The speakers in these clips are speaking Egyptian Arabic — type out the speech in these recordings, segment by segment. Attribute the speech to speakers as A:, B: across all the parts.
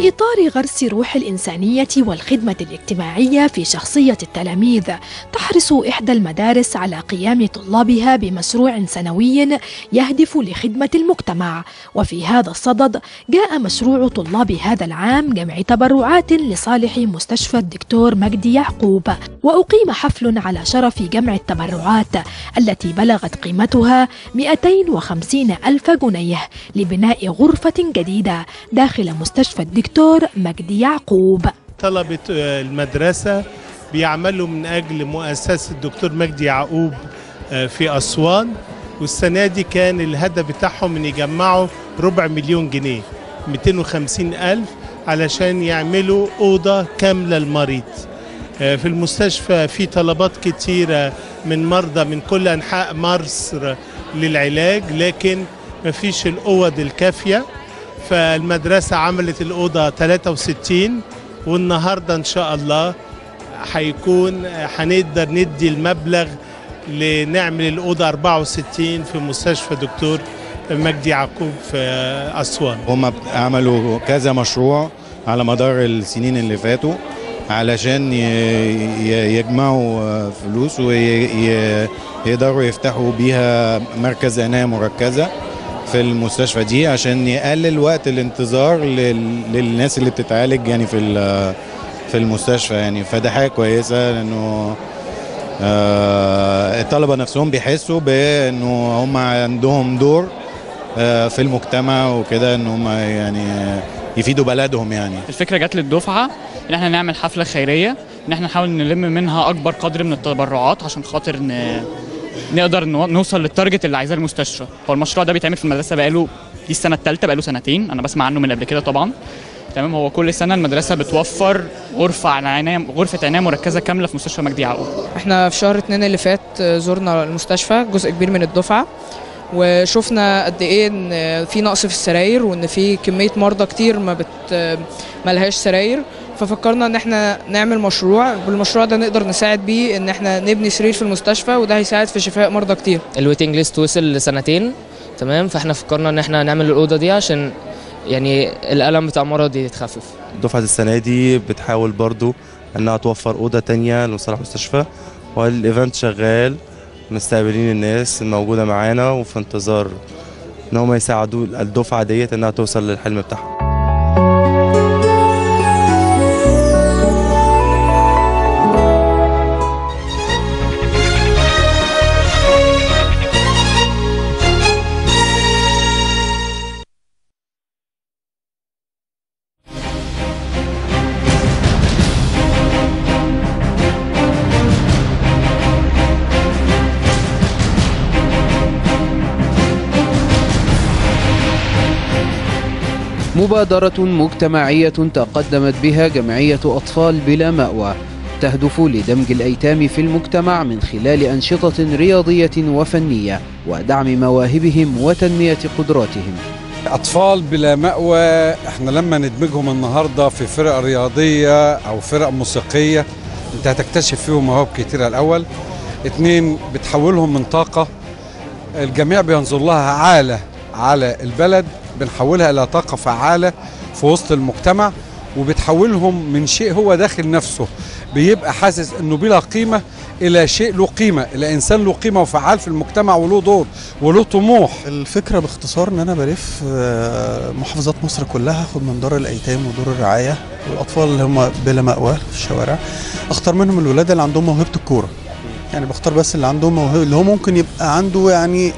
A: في إطار غرس روح الإنسانية والخدمة الاجتماعية في شخصية التلاميذ تحرص إحدى المدارس على قيام طلابها بمشروع سنوي يهدف لخدمة المجتمع وفي هذا الصدد جاء مشروع طلاب هذا العام جمع تبرعات لصالح مستشفى الدكتور مجدي يعقوب وأقيم حفل على شرف جمع التبرعات التي بلغت قيمتها 250 ألف جنيه لبناء غرفة جديدة داخل مستشفى الدكتور مجدي يعقوب
B: طلبة المدرسة بيعملوا من أجل مؤسسة الدكتور مجدي يعقوب في أسوان والسنة دي كان الهدف بتاعهم ان يجمعوا ربع مليون جنيه 250 ألف علشان يعملوا أوضة كاملة للمريض في المستشفى في طلبات كتيرة من مرضى من كل أنحاء مصر للعلاج لكن مفيش الأوض الكافية فالمدرسة عملت الأوضة 63 والنهاردة إن شاء الله هيكون هنقدر ندي المبلغ لنعمل الأوضة 64 في مستشفى دكتور مجدي يعقوب في أسوان
C: هم عملوا كذا مشروع على مدار السنين اللي فاتوا علشان يجمعوا فلوس ويقدروا يفتحوا بيها مركز عناية مركزة في المستشفى دي عشان يقلل وقت الانتظار للناس اللي بتتعالج يعني في في المستشفى يعني فده حاجة كويسة لأنه الطلبة نفسهم بيحسوا بأنه هم عندهم دور في المجتمع وكده ان هم يعني يفيدوا بلدهم يعني
D: الفكره جت للدفعه ان احنا نعمل حفله خيريه ان احنا نحاول نلم منها اكبر قدر من التبرعات عشان خاطر ن... نقدر نوصل للتارجت اللي عايزاه المستشفى هو المشروع ده بيتعمل في المدرسه بقاله دي السنه الثالثه بقاله سنتين انا بسمع عنه من قبل كده طبعا تمام هو كل سنه المدرسه بتوفر غرفه عنايه غرفه عنايه مركزه كامله في مستشفى مجدي يعقوب
E: احنا في شهر اتنين اللي فات زرنا المستشفى جزء كبير من الدفعه وشفنا قد ايه ان في نقص في السراير وان في كميه مرضى كتير ما بت ما لهاش سراير ففكرنا ان احنا نعمل مشروع بالمشروع ده نقدر نساعد بيه ان احنا نبني سرير في المستشفى وده هيساعد في شفاء مرضى كتير
F: الويتنج ليست وصل لسنتين تمام فاحنا فكرنا ان احنا نعمل الاوضه دي عشان يعني الالم بتاع المرض يتخفف
G: دفعه السنه دي بتحاول برضو انها توفر اوضه تانية لمصالح المستشفى والايفنت شغال مستقبلين الناس الموجودة معانا وفي انتظار ان هم يساعدوا الدفعة ديت انها توصل للحلم بتاعها
H: مبادرة مجتمعية تقدمت بها جمعية أطفال بلا مأوى تهدف لدمج الأيتام في المجتمع من خلال أنشطة رياضية وفنية ودعم مواهبهم وتنمية قدراتهم
I: أطفال بلا مأوى احنا لما ندمجهم النهاردة في فرق رياضية أو فرق موسيقية انت هتكتشف فيهم مواهب كتيرة الأول اتنين بتحولهم من طاقة الجميع بينظر لها عالة على البلد بنحولها الى طاقه فعاله في وسط المجتمع وبتحولهم من شيء هو داخل نفسه بيبقى حاسس انه بلا قيمه الى شيء له قيمه الى انسان له قيمه وفعال في المجتمع وله دور وله طموح
J: الفكره باختصار ان انا بلف محافظات مصر كلها اخد من دار الايتام ودور الرعايه والاطفال اللي هم بلا مأوى في الشوارع اختار منهم الولاد اللي عندهم موهبه الكوره يعني بختار بس اللي عندهم موهبه اللي هو ممكن يبقى عنده يعني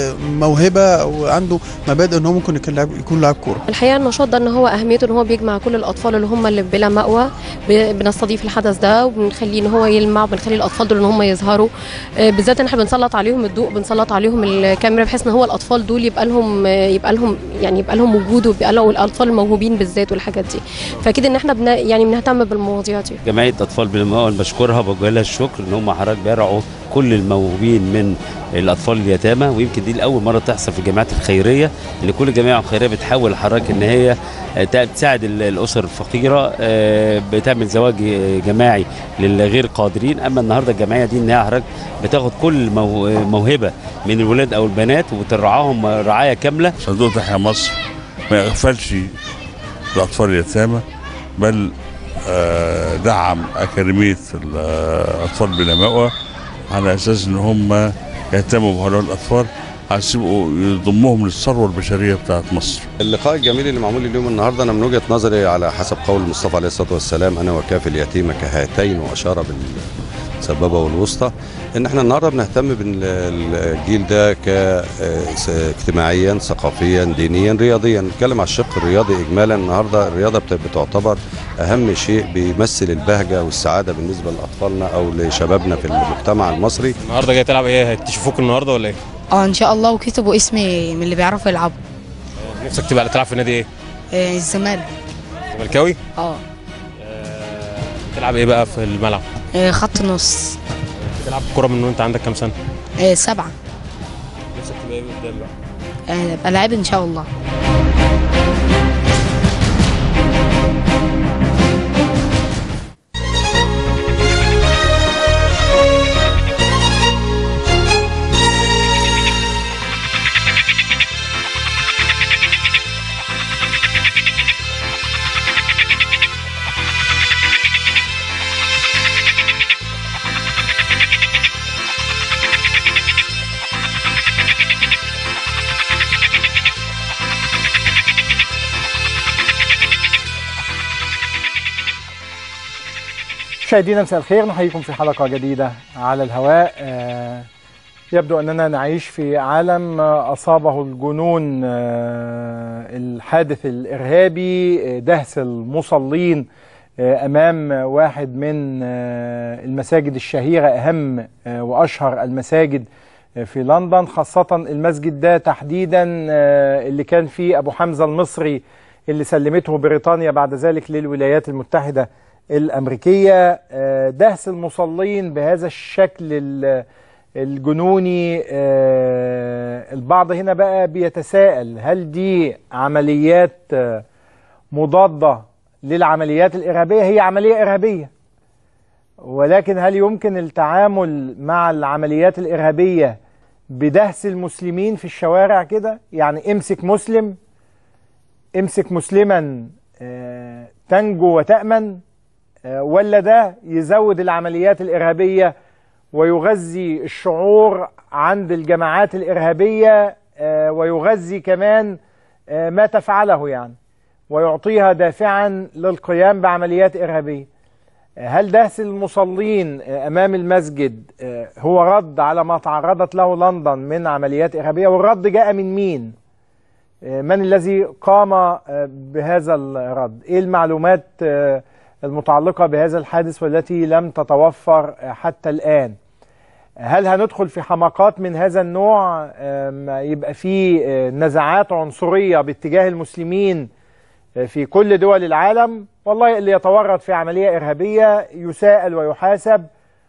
J: موهبه او عنده مبادئ ان هو ممكن يكون لاعب يكون لاعب كوره.
K: الحقيقه النشاط ده ان هو اهميته ان هو بيجمع كل الاطفال اللي هم اللي بلا مأوى بنستضيف الحدث ده وبنخليه ان هو يلمع وبنخلي الاطفال دول ان هم يظهروا بالذات ان احنا بنسلط عليهم الضوء بنسلط عليهم الكاميرا بحيث ان هو الاطفال دول يبقى لهم يبقى لهم يعني يبقى لهم وجود ويبقى لهم الاطفال الموهوبين بالذات والحاجات دي فاكيد ان احنا بنا يعني بنهتم بالمواضيع دي.
L: جمعيه اطفال بلا مأوى بشكرها بوجه لها الشكر ان هم حضرتك بيرعوا كل الموهوبين من الاطفال اليتامى ويمكن دي لاول مره تحصل في الجامعات الخيريه ان كل جمعيه خيريه بتحاول حضرتك ان هي تساعد الاسر الفقيره بتعمل زواج جماعي للغير قادرين اما النهارده الجمعيه دي ان هي حضرتك بتاخد كل موهبه من الولاد او البنات وترعاهم رعايه كامله
M: صندوق تحيا مصر ما يغفلش الأطفال اليتامى بل آه، دعم أكاديمية الأطفال بلا مأوى على أساس إن هم يهتموا بهؤلاء الأطفال عشان يبقوا يضمهم للثروة البشرية بتاعت مصر
N: اللقاء الجميل اللي معمول اليوم النهارده انا من وجهه نظري على حسب قول المصطفى عليه الصلاه والسلام انا وكافي اليتيم كهاتين واشار بالسبابه والوسطى ان احنا النهارده بنهتم بالجيل ده ك اجتماعيا ثقافيا دينيا رياضيا نتكلم على الشق الرياضي اجمالا النهارده الرياضه بت- بتعتبر اهم شيء بيمثل البهجه والسعاده بالنسبه لاطفالنا او لشبابنا في المجتمع المصري
O: النهارده جاي تلعب ايه هتشوفوك النهارده ولا ايه؟
P: اه ان شاء الله وكتبوا اسمي من اللي بيعرفوا يلعبوا
O: نفسك تبقى تلعب في نادي ايه؟
P: آه، الزمالك
O: زملكاوي؟
P: اه
O: تلعب ايه بقى في الملعب؟
P: آه، خط نص
O: تلعب كوره من وانت عندك كام سنه؟
P: آه، سبعة
O: نفسك تبقى ايه قدام بقى؟
P: آه، ابقى لاعب ان شاء الله
Q: مشاهدينا مساء الخير نحييكم في حلقة جديدة على الهواء آه، يبدو أننا نعيش في عالم آه، أصابه الجنون آه، الحادث الإرهابي آه، دهس المصلين آه، أمام واحد من آه، المساجد الشهيرة أهم آه، وأشهر المساجد آه، في لندن خاصة المسجد ده تحديدا آه، اللي كان فيه أبو حمزة المصري اللي سلمته بريطانيا بعد ذلك للولايات المتحدة الأمريكية آه، دهس المصلين بهذا الشكل ال- الجنوني آه، البعض هنا بقى بيتساءل هل دي عمليات آه، مضادة للعمليات الإرهابية هي عملية إرهابية ولكن هل يمكن التعامل مع العمليات الإرهابية بدهس المسلمين في الشوارع كده يعني امسك مسلم امسك مسلما آه، تنجو وتأمن آه، ولا ده يزود العمليات الإرهابية ويغذي الشعور عند الجماعات الإرهابية آه، ويغذي كمان آه، ما تفعله يعني ويعطيها دافعا للقيام بعمليات إرهابية آه، هل دهس المصلين آه، أمام المسجد آه، هو رد على ما تعرضت له لندن من عمليات إرهابية والرد جاء من مين؟ آه، من الذي قام آه، بهذا الرد؟ إيه المعلومات آه، المتعلقة بهذا الحادث والتي لم تتوفر آه، حتى الآن؟ هل هندخل في حماقات من هذا النوع آم، يبقى في آه، نزعات عنصرية باتجاه المسلمين آه، في كل دول العالم والله اللي يتورط في عملية إرهابية يساءل ويحاسب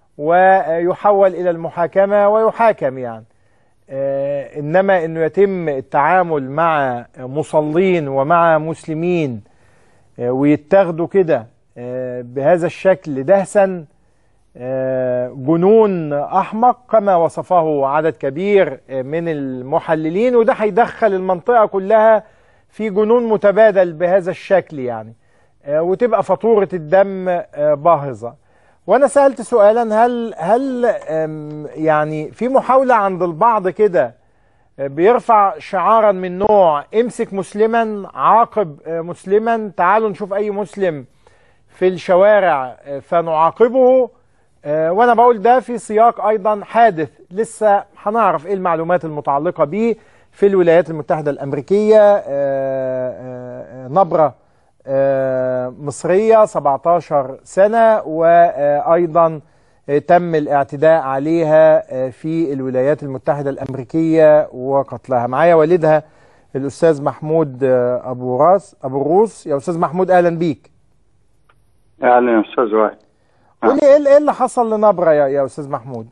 Q: ويحول إلى المحاكمة ويحاكم يعني آه، إنما أنه يتم التعامل مع مصلين ومع مسلمين آه، ويتاخدوا كده آه، بهذا الشكل دهسا آه، جنون احمق كما وصفه عدد كبير آه، من المحللين وده هيدخل المنطقه كلها في جنون متبادل بهذا الشكل يعني آه، وتبقى فاتوره الدم آه، باهظه وانا سالت سؤالا هل هل آم، يعني في محاوله عند البعض كده آه، بيرفع شعارا من نوع امسك مسلما عاقب آه، مسلما تعالوا نشوف اي مسلم في الشوارع آه، فنعاقبه آه، وانا بقول ده في سياق ايضا حادث لسه هنعرف ايه المعلومات المتعلقه بيه في الولايات المتحده الامريكيه آه، آه، آه، نبره آه، مصريه 17 سنه وايضا آه، تم الاعتداء عليها آه، في الولايات المتحده الامريكيه وقتلها معايا والدها الاستاذ محمود آه، ابو راس ابو الروس يا استاذ محمود اهلا بيك
R: اهلا يا استاذ وائل
Q: قول لي ايه إيه اللي حصل لنبره يا, يا استاذ محمود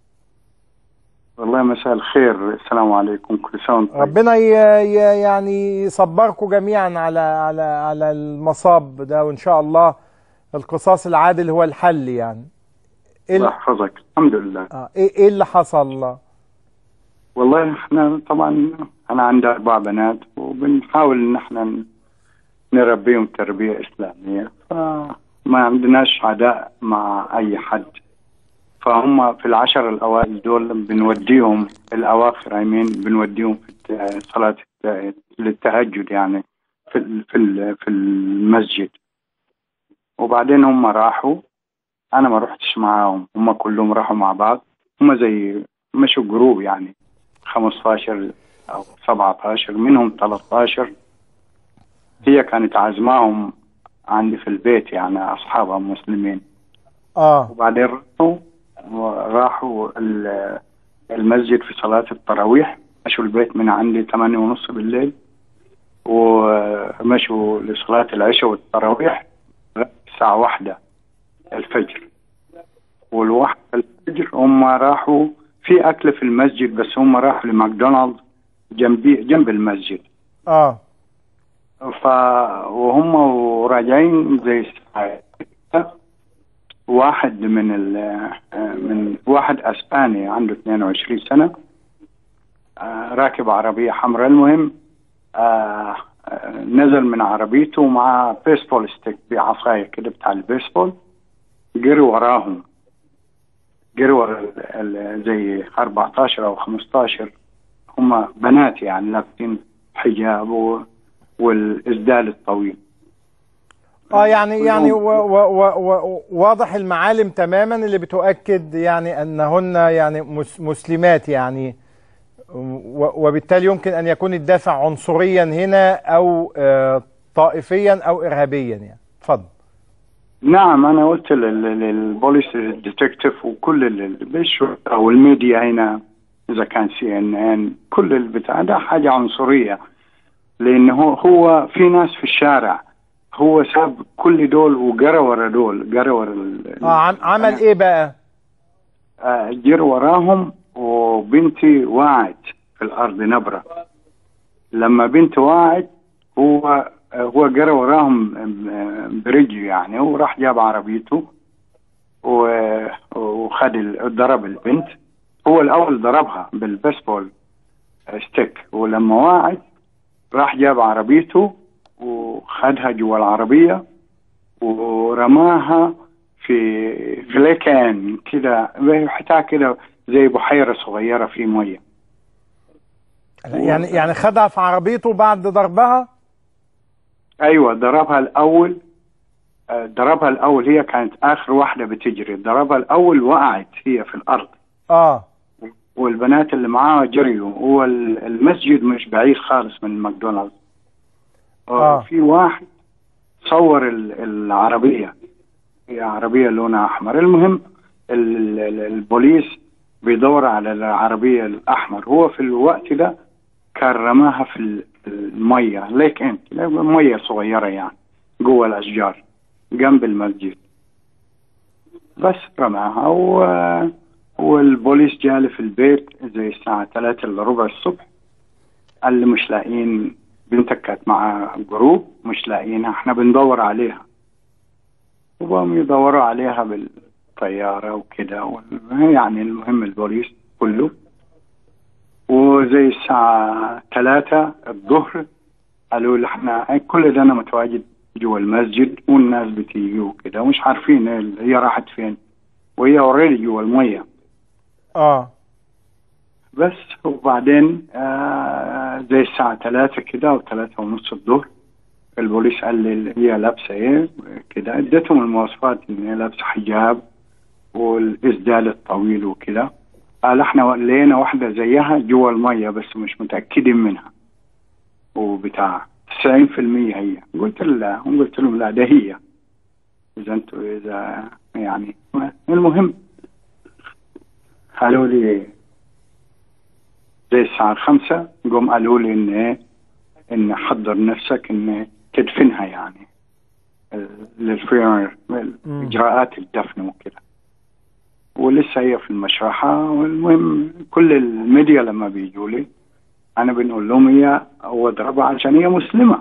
R: والله مساء الخير السلام عليكم كل سنه وانتم طيب.
Q: ربنا ي... ي... يعني يصبركم جميعا على على على المصاب ده وان شاء الله القصاص العادل هو الحل يعني ايه
R: الله
Q: اللي...
R: يحفظك الحمد لله
Q: آه. ايه إيه اللي حصل
R: والله احنا طبعا انا عندي اربع بنات وبنحاول ان احنا ن- نربيهم تربية إسلامية فما عندناش عداء مع أي حد فهم في العشر الأوائل دول بنوديهم الأواخر أيمين بنوديهم في الت- صلاة الت- للتهجد يعني في ال- في ال- في المسجد وبعدين هم راحوا أنا ما رحتش معاهم هم كلهم راحوا مع بعض هم زي مشوا جروب يعني 15 أو 17 منهم 13 هي كانت عازماهم عندي في البيت يعني أصحابها مسلمين
Q: اه
R: وبعدين راحوا راحوا ال- المسجد في صلاة التراويح مشوا البيت من عندي ثمانية ونص بالليل ومشوا لصلاة العشاء والتراويح الساعة واحدة الفجر والواحدة الفجر هم راحوا في أكل في المسجد بس هم راحوا لماكدونالدز جنبي جنب المسجد
Q: اه
R: ف وهم وراجعين زي الساعة واحد من ال من واحد اسباني عنده 22 سنه آه، راكب عربيه حمراء المهم آه، آه، نزل من عربيته مع بيسبول ستيك بعصايه كده بتاع البيسبول جري وراهم جري ورا ال- ال- زي 14 او 15 هم بنات يعني لابسين حجاب و- والاسدال الطويل
Q: اه يعني يعني و و و و واضح المعالم تماما اللي بتؤكد يعني انهن يعني مس مسلمات يعني و- وبالتالي يمكن ان يكون الدافع عنصريا هنا او آه، طائفيا او ارهابيا يعني اتفضل
R: نعم انا قلت لل- للبوليس الديتكتيف وكل ال- بالشرطه والميديا هنا اذا كان سي ان ان كل البتاع ده حاجه عنصريه لانه هو, هو في ناس في الشارع هو ساب كل دول وجرى ورا دول جرى ورا ال-
Q: اه عم عمل ايه بقى
R: آه، جرى وراهم وبنتي وقعت في الارض نبره لما بنتي وقعت هو هو جرى وراهم آه، برجله يعني هو راح جاب عربيته و- وخد ال- ضرب البنت هو الاول ضربها بالبيسبول ستيك ولما وقعت راح جاب عربيته وخدها جوا العربيه ورماها في في لكان كده حتى كده زي بحيره صغيره في ميه
Q: يعني يعني خدها في عربيته بعد ضربها
R: ايوه ضربها الاول آه، ضربها الاول هي كانت اخر واحده بتجري ضربها الاول وقعت هي في الارض
Q: اه
R: والبنات اللي معاها جريوا هو ال- المسجد مش بعيد خالص من ماكدونالدز
Q: آه.
R: في واحد صور ال- العربيه هي عربيه لونها احمر المهم ال- ال- البوليس بيدور على العربيه الاحمر هو في الوقت ده كان رماها في ال- الميه ليك انت ميه صغيره يعني جوه الاشجار جنب المسجد بس رماها و... والبوليس جالي في البيت زي الساعة ثلاثة إلا ربع الصبح قال لي مش لاقيين بنتك كانت مع جروب مش لاقيينها احنا بندور عليها وبقوا يدوروا عليها بالطيارة وكده وال- يعني المهم البوليس كله وزي الساعة ثلاثة الظهر قالوا لي احنا كل ده انا متواجد جوا المسجد والناس بتيجي وكده ومش عارفين ال- هي راحت فين وهي اوريدي جوا المية
Q: اه
R: بس وبعدين آه زي الساعة ثلاثة كده أو ثلاثة ونص الظهر البوليس قال لي هي لابسة إيه كده اديتهم المواصفات إن هي لابسة حجاب والإسدال الطويل وكده قال احنا لقينا واحدة زيها جوا المية بس مش متأكدين منها وبتاع 90% هي قلت لا قلت لهم لا ده هي إذا أنتوا إذا يعني المهم قالوا لي زي الساعة خمسة قوم قالوا لي إن إيه إن حضر نفسك إن تدفنها يعني للفيرنر إجراءات الدفن وكده ولسه هي في المشرحة والمهم كل الميديا لما بيجوا لي أنا بنقول لهم هي هو ضربها عشان هي مسلمة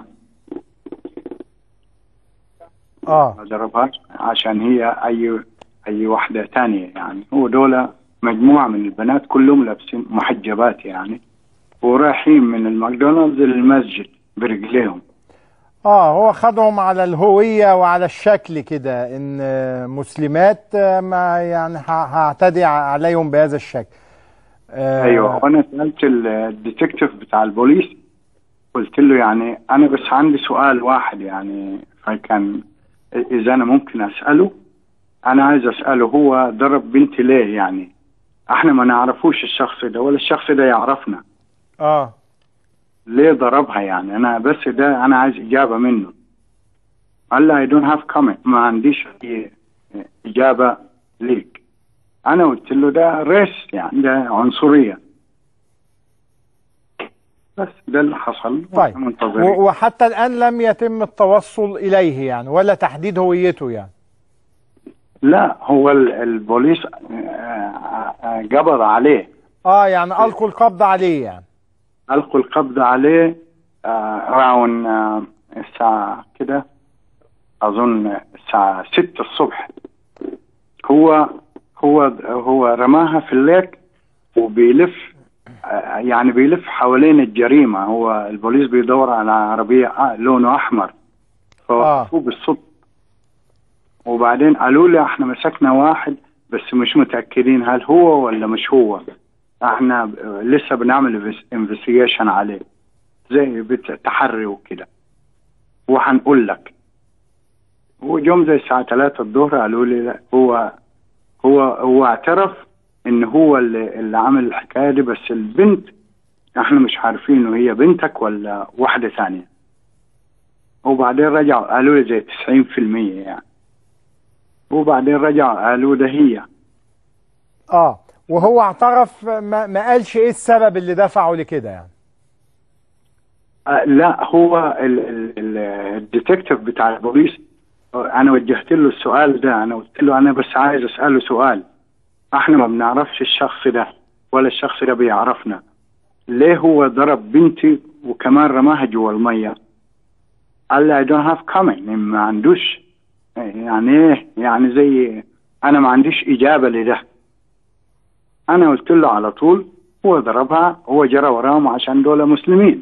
Q: اه
R: ضربها عشان هي أي أي واحدة تانية يعني هو دول مجموعة من البنات كلهم لابسين محجبات يعني ورايحين من الماكدونالدز للمسجد برجليهم
Q: اه هو خدهم على الهوية وعلى الشكل كده ان آه، مسلمات آه، ما يعني ه- هعتدي عليهم بهذا الشكل آه،
R: ايوه وانا سالت ال- الديتكتيف بتاع البوليس قلت له يعني انا بس عندي سؤال واحد يعني فكان اذا انا ممكن اساله انا عايز اساله هو ضرب بنتي ليه يعني احنا ما نعرفوش الشخص ده ولا الشخص ده يعرفنا
Q: اه
R: ليه ضربها يعني انا بس ده انا عايز اجابه منه قال لي I don't have comment ما عنديش أي اجابه ليك انا قلت له ده ريس يعني ده عنصريه بس ده اللي حصل
Q: طيب
R: وإحنا منتظرين
Q: و- وحتى الآن لم يتم التوصل إليه يعني ولا تحديد هويته يعني
R: لا هو ال- البوليس آه، آه، قبض عليه
Q: اه يعني ألقوا القبض عليه يعني
R: ألقوا القبض عليه راون الساعة كده أظن الساعة ستة الصبح هو هو هو رماها في الليك وبيلف آه، يعني بيلف حوالين الجريمة هو البوليس بيدور على عربية آه، لونه أحمر فوقفوه بالصدفة وبعدين قالوا لي احنا مسكنا واحد بس مش متأكدين هل هو ولا مش هو احنا ب- لسه بنعمل انفستيجيشن عليه زي بت- تحري وكده وهنقول لك ويوم زي الساعة 3 الظهر قالوا لي لا هو هو هو اعترف ان هو اللي, اللي عمل الحكاية دي بس البنت احنا مش عارفين هي بنتك ولا واحدة ثانية وبعدين رجعوا قالوا لي زي 90% يعني وبعدين رجعوا قالوا ده هي
Q: اه وهو اعترف ما, ما قالش ايه السبب اللي دفعه لكده يعني
R: آه، لا هو ال- ال- ال- الديتكتيف بتاع البوليس آه، انا وجهت له السؤال ده انا قلت له انا بس عايز اساله سؤال احنا ما بنعرفش الشخص ده ولا الشخص ده بيعرفنا ليه هو ضرب بنتي وكمان رماها جوا الميه قال لي I don't have comment ما عندوش يعني ايه يعني زي انا ما عنديش اجابه لده انا قلت له على طول هو ضربها هو جرى وراهم عشان دول مسلمين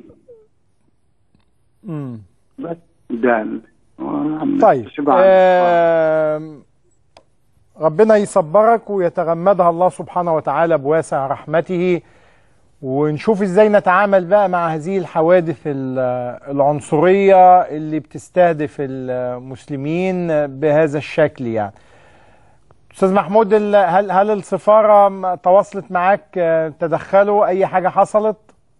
Q: مم.
R: بس ده
Q: طيب آم، ربنا يصبرك ويتغمدها الله سبحانه وتعالى بواسع رحمته ونشوف ازاي نتعامل بقى مع هذه الحوادث ال- العنصرية اللي بتستهدف المسلمين بهذا الشكل يعني استاذ محمود ال- هل هل السفارة م- تواصلت معاك آه، تدخلوا اي حاجة حصلت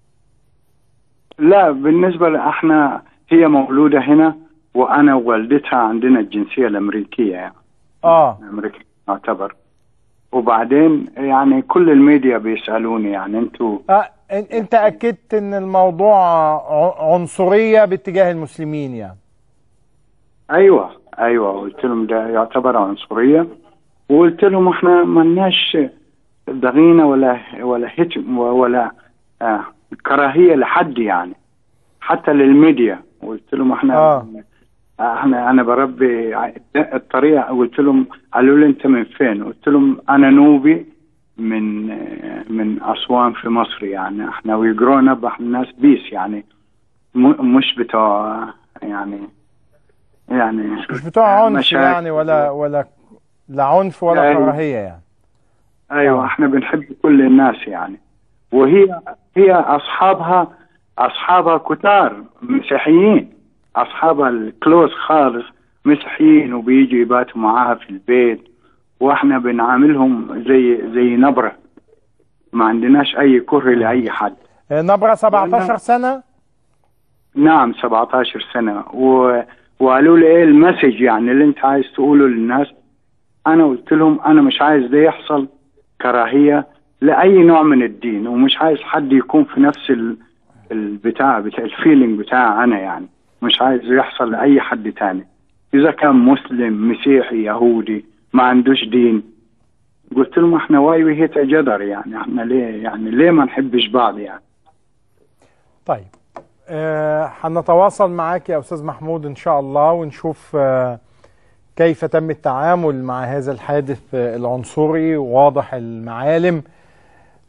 R: لا بالنسبة ل- احنا هي مولودة هنا وانا ووالدتها عندنا الجنسية الامريكية يعني
Q: اه
R: امريكي يعتبر وبعدين يعني كل الميديا بيسألوني يعني انتوا
Q: آه إن- انت اكدت ان الموضوع ع- عنصرية باتجاه المسلمين يعني
R: ايوه ايوه قلت لهم ده يعتبر عنصرية وقلت لهم احنا ملناش ضغينة ولا ولا هتم ولا آه كراهية لحد يعني حتى للميديا قلت لهم احنا
Q: آه.
R: احنا انا بربي ع- الطريقه قلت لهم قالوا لي انت من فين؟ قلت لهم انا نوبي من من اسوان في مصر يعني احنا وي جرون اب احنا ناس بيس يعني م- مش بتوع يعني يعني
Q: مش بتوع عنف
R: مشاكل.
Q: يعني ولا ولا لا عنف ولا
R: أيوة.
Q: كراهية يعني
R: ايوه احنا بنحب كل الناس يعني وهي هي اصحابها اصحابها كتار مسيحيين اصحابها الكلوز خالص مسيحيين وبيجوا يباتوا معاها في البيت واحنا بنعاملهم زي زي نبره ما عندناش اي كره لاي حد
Q: آه، نبرة 17 سنة
R: نعم 17 سنة و... وقالوا لي ايه المسج يعني اللي انت عايز تقوله للناس انا قلت لهم انا مش عايز ده يحصل كراهية لأي نوع من الدين ومش عايز حد يكون في نفس ال... البتاع بتاع الفيلينج بتاع انا يعني مش عايز يحصل لأي حد تاني اذا كان مسلم مسيحي يهودي ما عندوش دين قلت لهم احنا واي وي هيت جدر يعني احنا ليه يعني ليه ما نحبش بعض يعني
Q: طيب آه، هنتواصل معاك يا أستاذ محمود إن شاء الله ونشوف آه، كيف تم التعامل مع هذا الحادث آه، العنصري واضح المعالم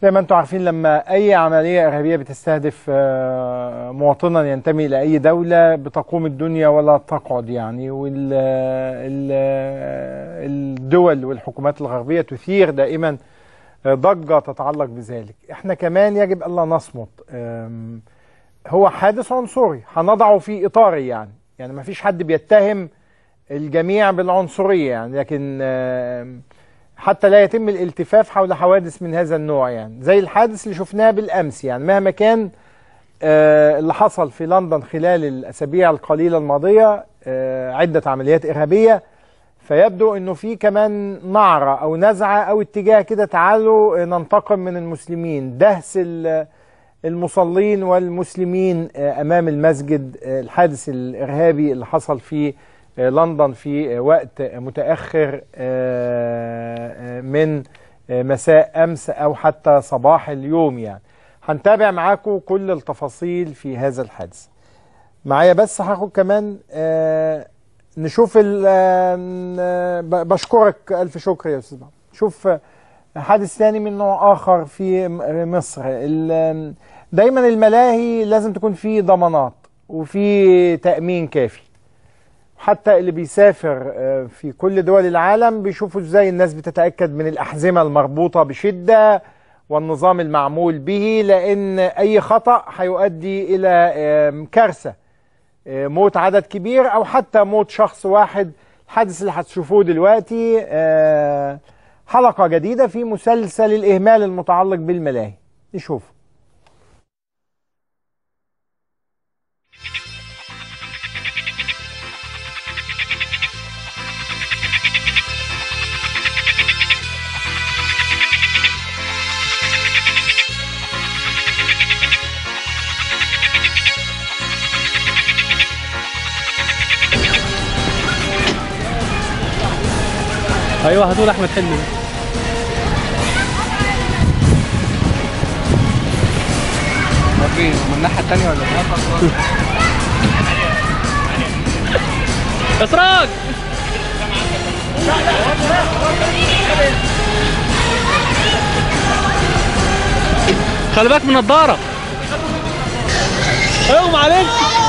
Q: زي ما انتم عارفين لما اي عمليه ارهابيه بتستهدف آه، مواطنا ينتمي الى اي دوله بتقوم الدنيا ولا تقعد يعني والدول والحكومات الغربيه تثير دائما آه، ضجه تتعلق بذلك احنا كمان يجب الا نصمت آم، هو حادث عنصري هنضعه في اطاره يعني يعني ما فيش حد بيتهم الجميع بالعنصريه يعني لكن آم، حتى لا يتم الالتفاف حول حوادث من هذا النوع يعني زي الحادث اللي شفناه بالامس يعني مهما كان آه، اللي حصل في لندن خلال الاسابيع القليله الماضيه آه، عده عمليات ارهابيه فيبدو انه في كمان نعره او نزعه او اتجاه كده تعالوا آه، ننتقم من المسلمين دهس ال- المصلين والمسلمين آه، امام المسجد آه، الحادث الارهابي اللي حصل في آه، لندن في آه، وقت آه، متاخر آه، آه، من آه، مساء امس او حتى صباح اليوم يعني هنتابع معاكم كل التفاصيل في هذا الحادث معايا بس هاخد كمان آه، نشوف ال- آه، ب- بشكرك الف شكر يا استاذ محمد. شوف آه، حادث ثاني من نوع اخر في م- مصر ال- دايما الملاهي لازم تكون في ضمانات وفي تامين كافي حتى اللي بيسافر آه، في كل دول العالم بيشوفوا ازاي الناس بتتاكد من الاحزمه المربوطه بشده والنظام المعمول به لان اي خطا هيؤدي الى آم، كارثه آه، موت عدد كبير او حتى موت شخص واحد الحادث اللي هتشوفوه دلوقتي آه، حلقه جديده في مسلسل الاهمال المتعلق بالملاهي نشوف
O: ايوه هتقول احمد حلمي
S: فين من الناحيه الثانيه ولا ايه
O: اسراج خلي بالك من النضاره اغمى عليك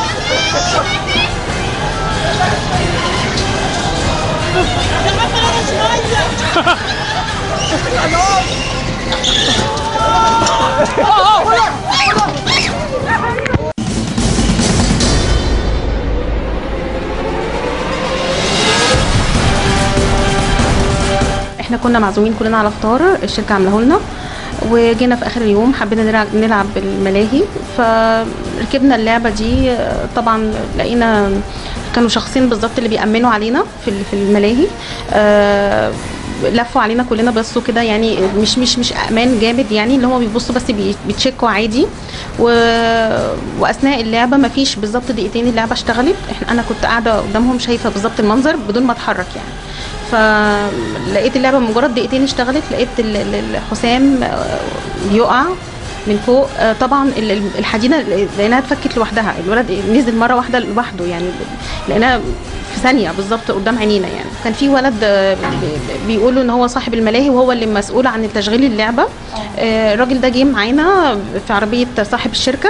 T: احنا كنا معزومين كلنا على فطار الشركه عاملاه لنا وجينا في اخر اليوم حبينا نلعب نلعب الملاهي فركبنا اللعبه دي آه، طبعا لقينا كانوا شخصين بالظبط اللي بيأمنوا علينا في ال- في الملاهي آه، لفوا علينا كلنا بصوا كده يعني مش مش مش امان جامد يعني اللي هو بيبصوا بس بي- بيتشيكوا عادي و... واثناء اللعبه ما فيش بالظبط دقيقتين اللعبه اشتغلت احنا انا كنت قاعده قدامهم شايفه بالظبط المنظر بدون ما اتحرك يعني فلقيت اللعبه مجرد دقيقتين اشتغلت لقيت ال- ال- الحسام آه، بيقع من فوق آه، طبعا ال- ال- الحديده لقيناها اتفكت لوحدها الولد نزل مره واحده لوحده يعني لقيناها في ثانيه بالظبط قدام عينينا يعني كان في ولد آه، بي- بيقولوا ان هو صاحب الملاهي وهو اللي مسؤول عن تشغيل اللعبه آه، الراجل ده جه معانا في عربيه صاحب الشركه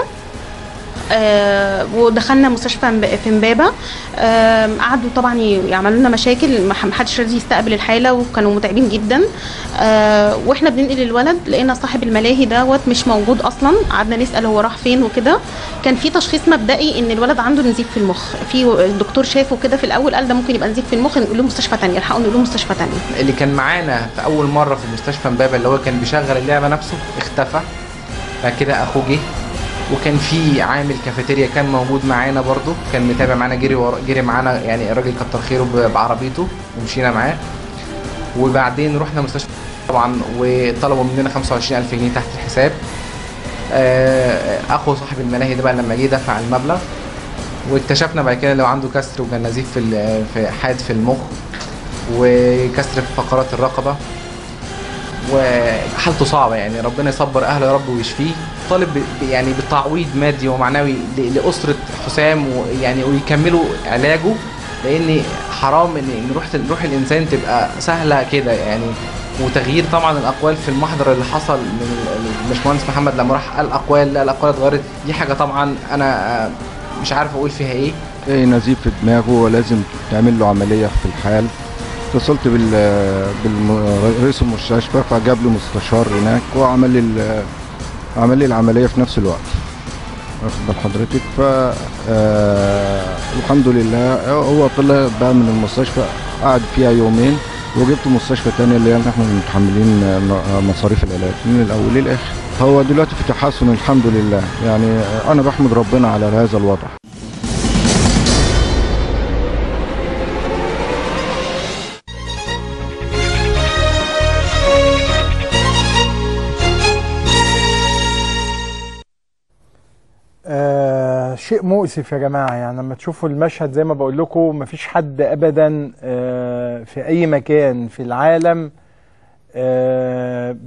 T: آه ودخلنا مستشفى مب- في امبابه آه قعدوا طبعا ي- يعملوا لنا مشاكل ما ح- ما حدش راضي يستقبل الحاله وكانوا متعبين جدا آه واحنا بننقل الولد لقينا صاحب الملاهي دوت مش موجود اصلا قعدنا نسال هو راح فين وكده كان في تشخيص مبدئي ان الولد عنده نزيف في المخ في الدكتور شافه كده في الاول قال ده ممكن يبقى نزيف في المخ نقول له مستشفى ثانيه الحقوا نقول له مستشفى ثانيه
S: اللي كان معانا في اول مره في مستشفى امبابه اللي هو كان بيشغل اللعبه نفسه اختفى بعد كده اخوه جه وكان في عامل كافيتيريا كان موجود معانا برضو كان متابع معانا جري ورا جري معانا يعني الراجل كتر خيره ب- بعربيته ومشينا معاه وبعدين رحنا مستشفى طبعا وطلبوا مننا 25000 جنيه تحت الحساب آه، اخو صاحب الملاهي ده بقى لما جه دفع المبلغ واكتشفنا بعد كده لو عنده كسر وكان نزيف في ال- في حاد في المخ وكسر في فقرات الرقبه وحالته صعبه يعني ربنا يصبر اهله يا رب ويشفيه طالب ب- يعني بتعويض مادي ومعنوي ل- لاسره حسام ويعني ويكملوا علاجه لان حرام ان إن روح روح الانسان تبقى سهله كده يعني وتغيير طبعا الاقوال في المحضر اللي حصل من ال- الباشمهندس محمد لما راح قال اقوال لا الاقوال اتغيرت دي حاجه طبعا انا آه، مش عارف اقول فيها ايه
U: ايه نزيف في دماغه ولازم تعمل له عملية في الحال اتصلت بال بالرئيس المستشفى فجاب لي مستشار هناك وعمل لي ال- عمل لي العملية في نفس الوقت واخد بال حضرتك ف آه، الحمد لله هو طلع بقى من المستشفى قعد فيها يومين وجبت مستشفى تانية اللي هي احنا متحملين آه، مصاريف العلاج من الاول للاخر هو دلوقتي في تحسن الحمد لله يعني انا بحمد ربنا على هذا الوضع
Q: آه شيء مؤسف يا جماعة يعني لما تشوفوا المشهد زي ما بقول لكم مفيش حد أبدا آه في أي مكان في العالم آه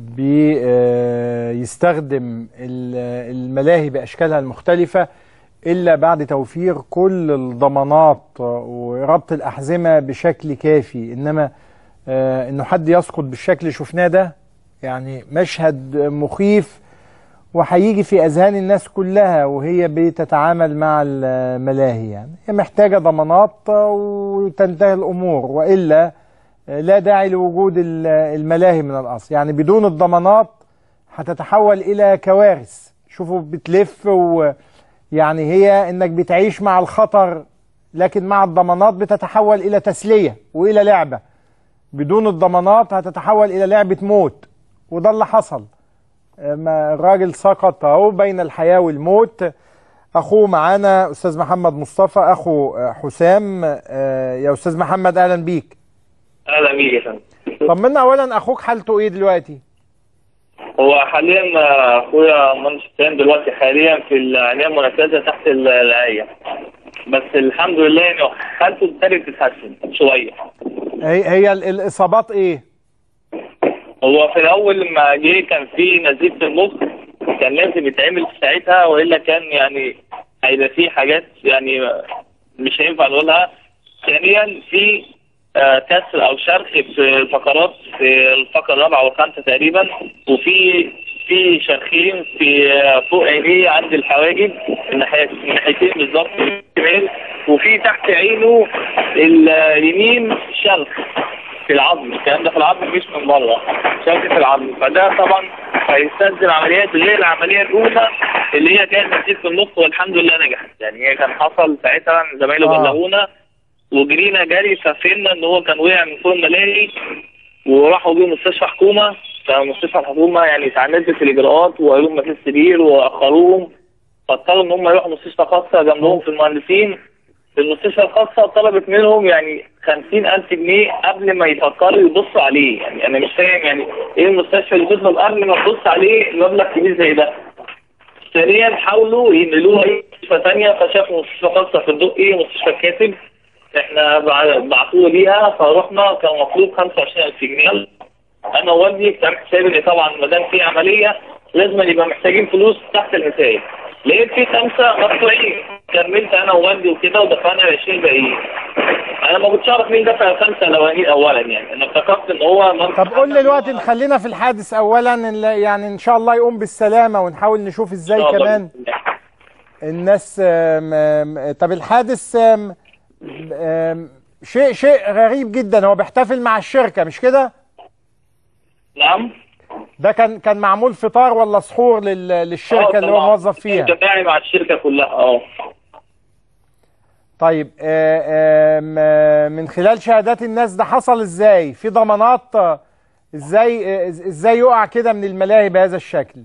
Q: بيستخدم الملاهي بأشكالها المختلفة إلا بعد توفير كل الضمانات وربط الأحزمة بشكل كافي إنما آه إنه حد يسقط بالشكل اللي شفناه ده يعني مشهد مخيف وهيجي في اذهان الناس كلها وهي بتتعامل مع الملاهي يعني هي محتاجه ضمانات وتنتهي الامور والا لا داعي لوجود الملاهي من الاصل يعني بدون الضمانات هتتحول الى كوارث شوفوا بتلف ويعني هي انك بتعيش مع الخطر لكن مع الضمانات بتتحول الى تسليه والى لعبه بدون الضمانات هتتحول الى لعبه موت وده اللي حصل ما الراجل سقط اهو بين الحياه والموت اخوه معانا استاذ محمد مصطفى اخو حسام يا استاذ محمد اهلا بيك
V: اهلا بيك يا فندم
Q: طمنا اولا اخوك حالته ايه دلوقتي
V: هو حاليا اخويا مهندس حسام دلوقتي حاليا في العنايه المركزه تحت الرعايه بس الحمد لله انه حالته ابتدت تتحسن شويه
Q: هي هي الاصابات ايه
V: هو في الاول لما جه كان في نزيف في المخ كان لازم يتعمل في ساعتها والا كان يعني هيبقى في حاجات يعني مش هينفع نقولها ثانيا في آه كسر او شرخ في الفقرات في الفقره الرابعه والخامسه تقريبا وفي في شرخين في آه فوق عينيه عند الحواجب الناحيه الناحيتين بالظبط الشمال وفي تحت عينه اليمين شرخ في العظم الكلام ده في العظم مش من بره شرخ في العظم فده طبعا هيستلزم عمليات غير العمليه الاولى اللي هي كانت نزيف في المخ والحمد لله نجحت يعني هي كان حصل ساعتها زمايله
Q: آه.
V: بلغونا وجرينا جري ففهمنا ان هو كان وقع من فوق الملاهي وراحوا بيه مستشفى حكومه فمستشفى الحكومه يعني تعمدت الاجراءات وقالوا لهم مفيش سرير واخروهم فاضطروا ان هم يروحوا مستشفى خاصه جنبهم في المهندسين المستشفى الخاصة طلبت منهم يعني خمسين ألف جنيه قبل ما يفكروا يبصوا عليه يعني أنا مش فاهم يعني إيه المستشفى اللي تطلب قبل ما تبص عليه مبلغ كبير زي ده ثانيا حاولوا ينقلوه أي مستشفى تانية فشافوا مستشفى خاصة في الدقي مستشفى الكاتب إحنا بعتوه ليها فروحنا كان مطلوب خمسة وعشرين ألف جنيه أنا ووالدي كان حسابي إن طبعا ما دام في عملية لازم يبقى محتاجين فلوس تحت المثال لقيت في خمسة مدفوعين كملت انا ووالدي وكده ودفعنا 20 باقيين انا ما كنتش اعرف مين دفع الخمسه الاولانيين اولا يعني انا افتكرت ان هو
Q: طب قول لي دلوقتي نخلينا في الحادث اولا إن- يعني ان شاء الله يقوم بالسلامه ونحاول نشوف ازاي
V: إن شاء الله.
Q: كمان الناس آم، آم، طب الحادث آم، آم، شيء شيء غريب جدا هو بيحتفل مع الشركه مش كده؟
V: نعم
Q: ده كان كان معمول فطار ولا سحور لل- للشركه اللي هو موظف فيها
V: جماعي مع الشركه كلها اه
Q: طيب آه، آم، آه، من خلال شهادات الناس ده حصل ازاي؟ في ضمانات آه، ازاي آه، إز- ازاي يقع كده من الملاهي بهذا الشكل؟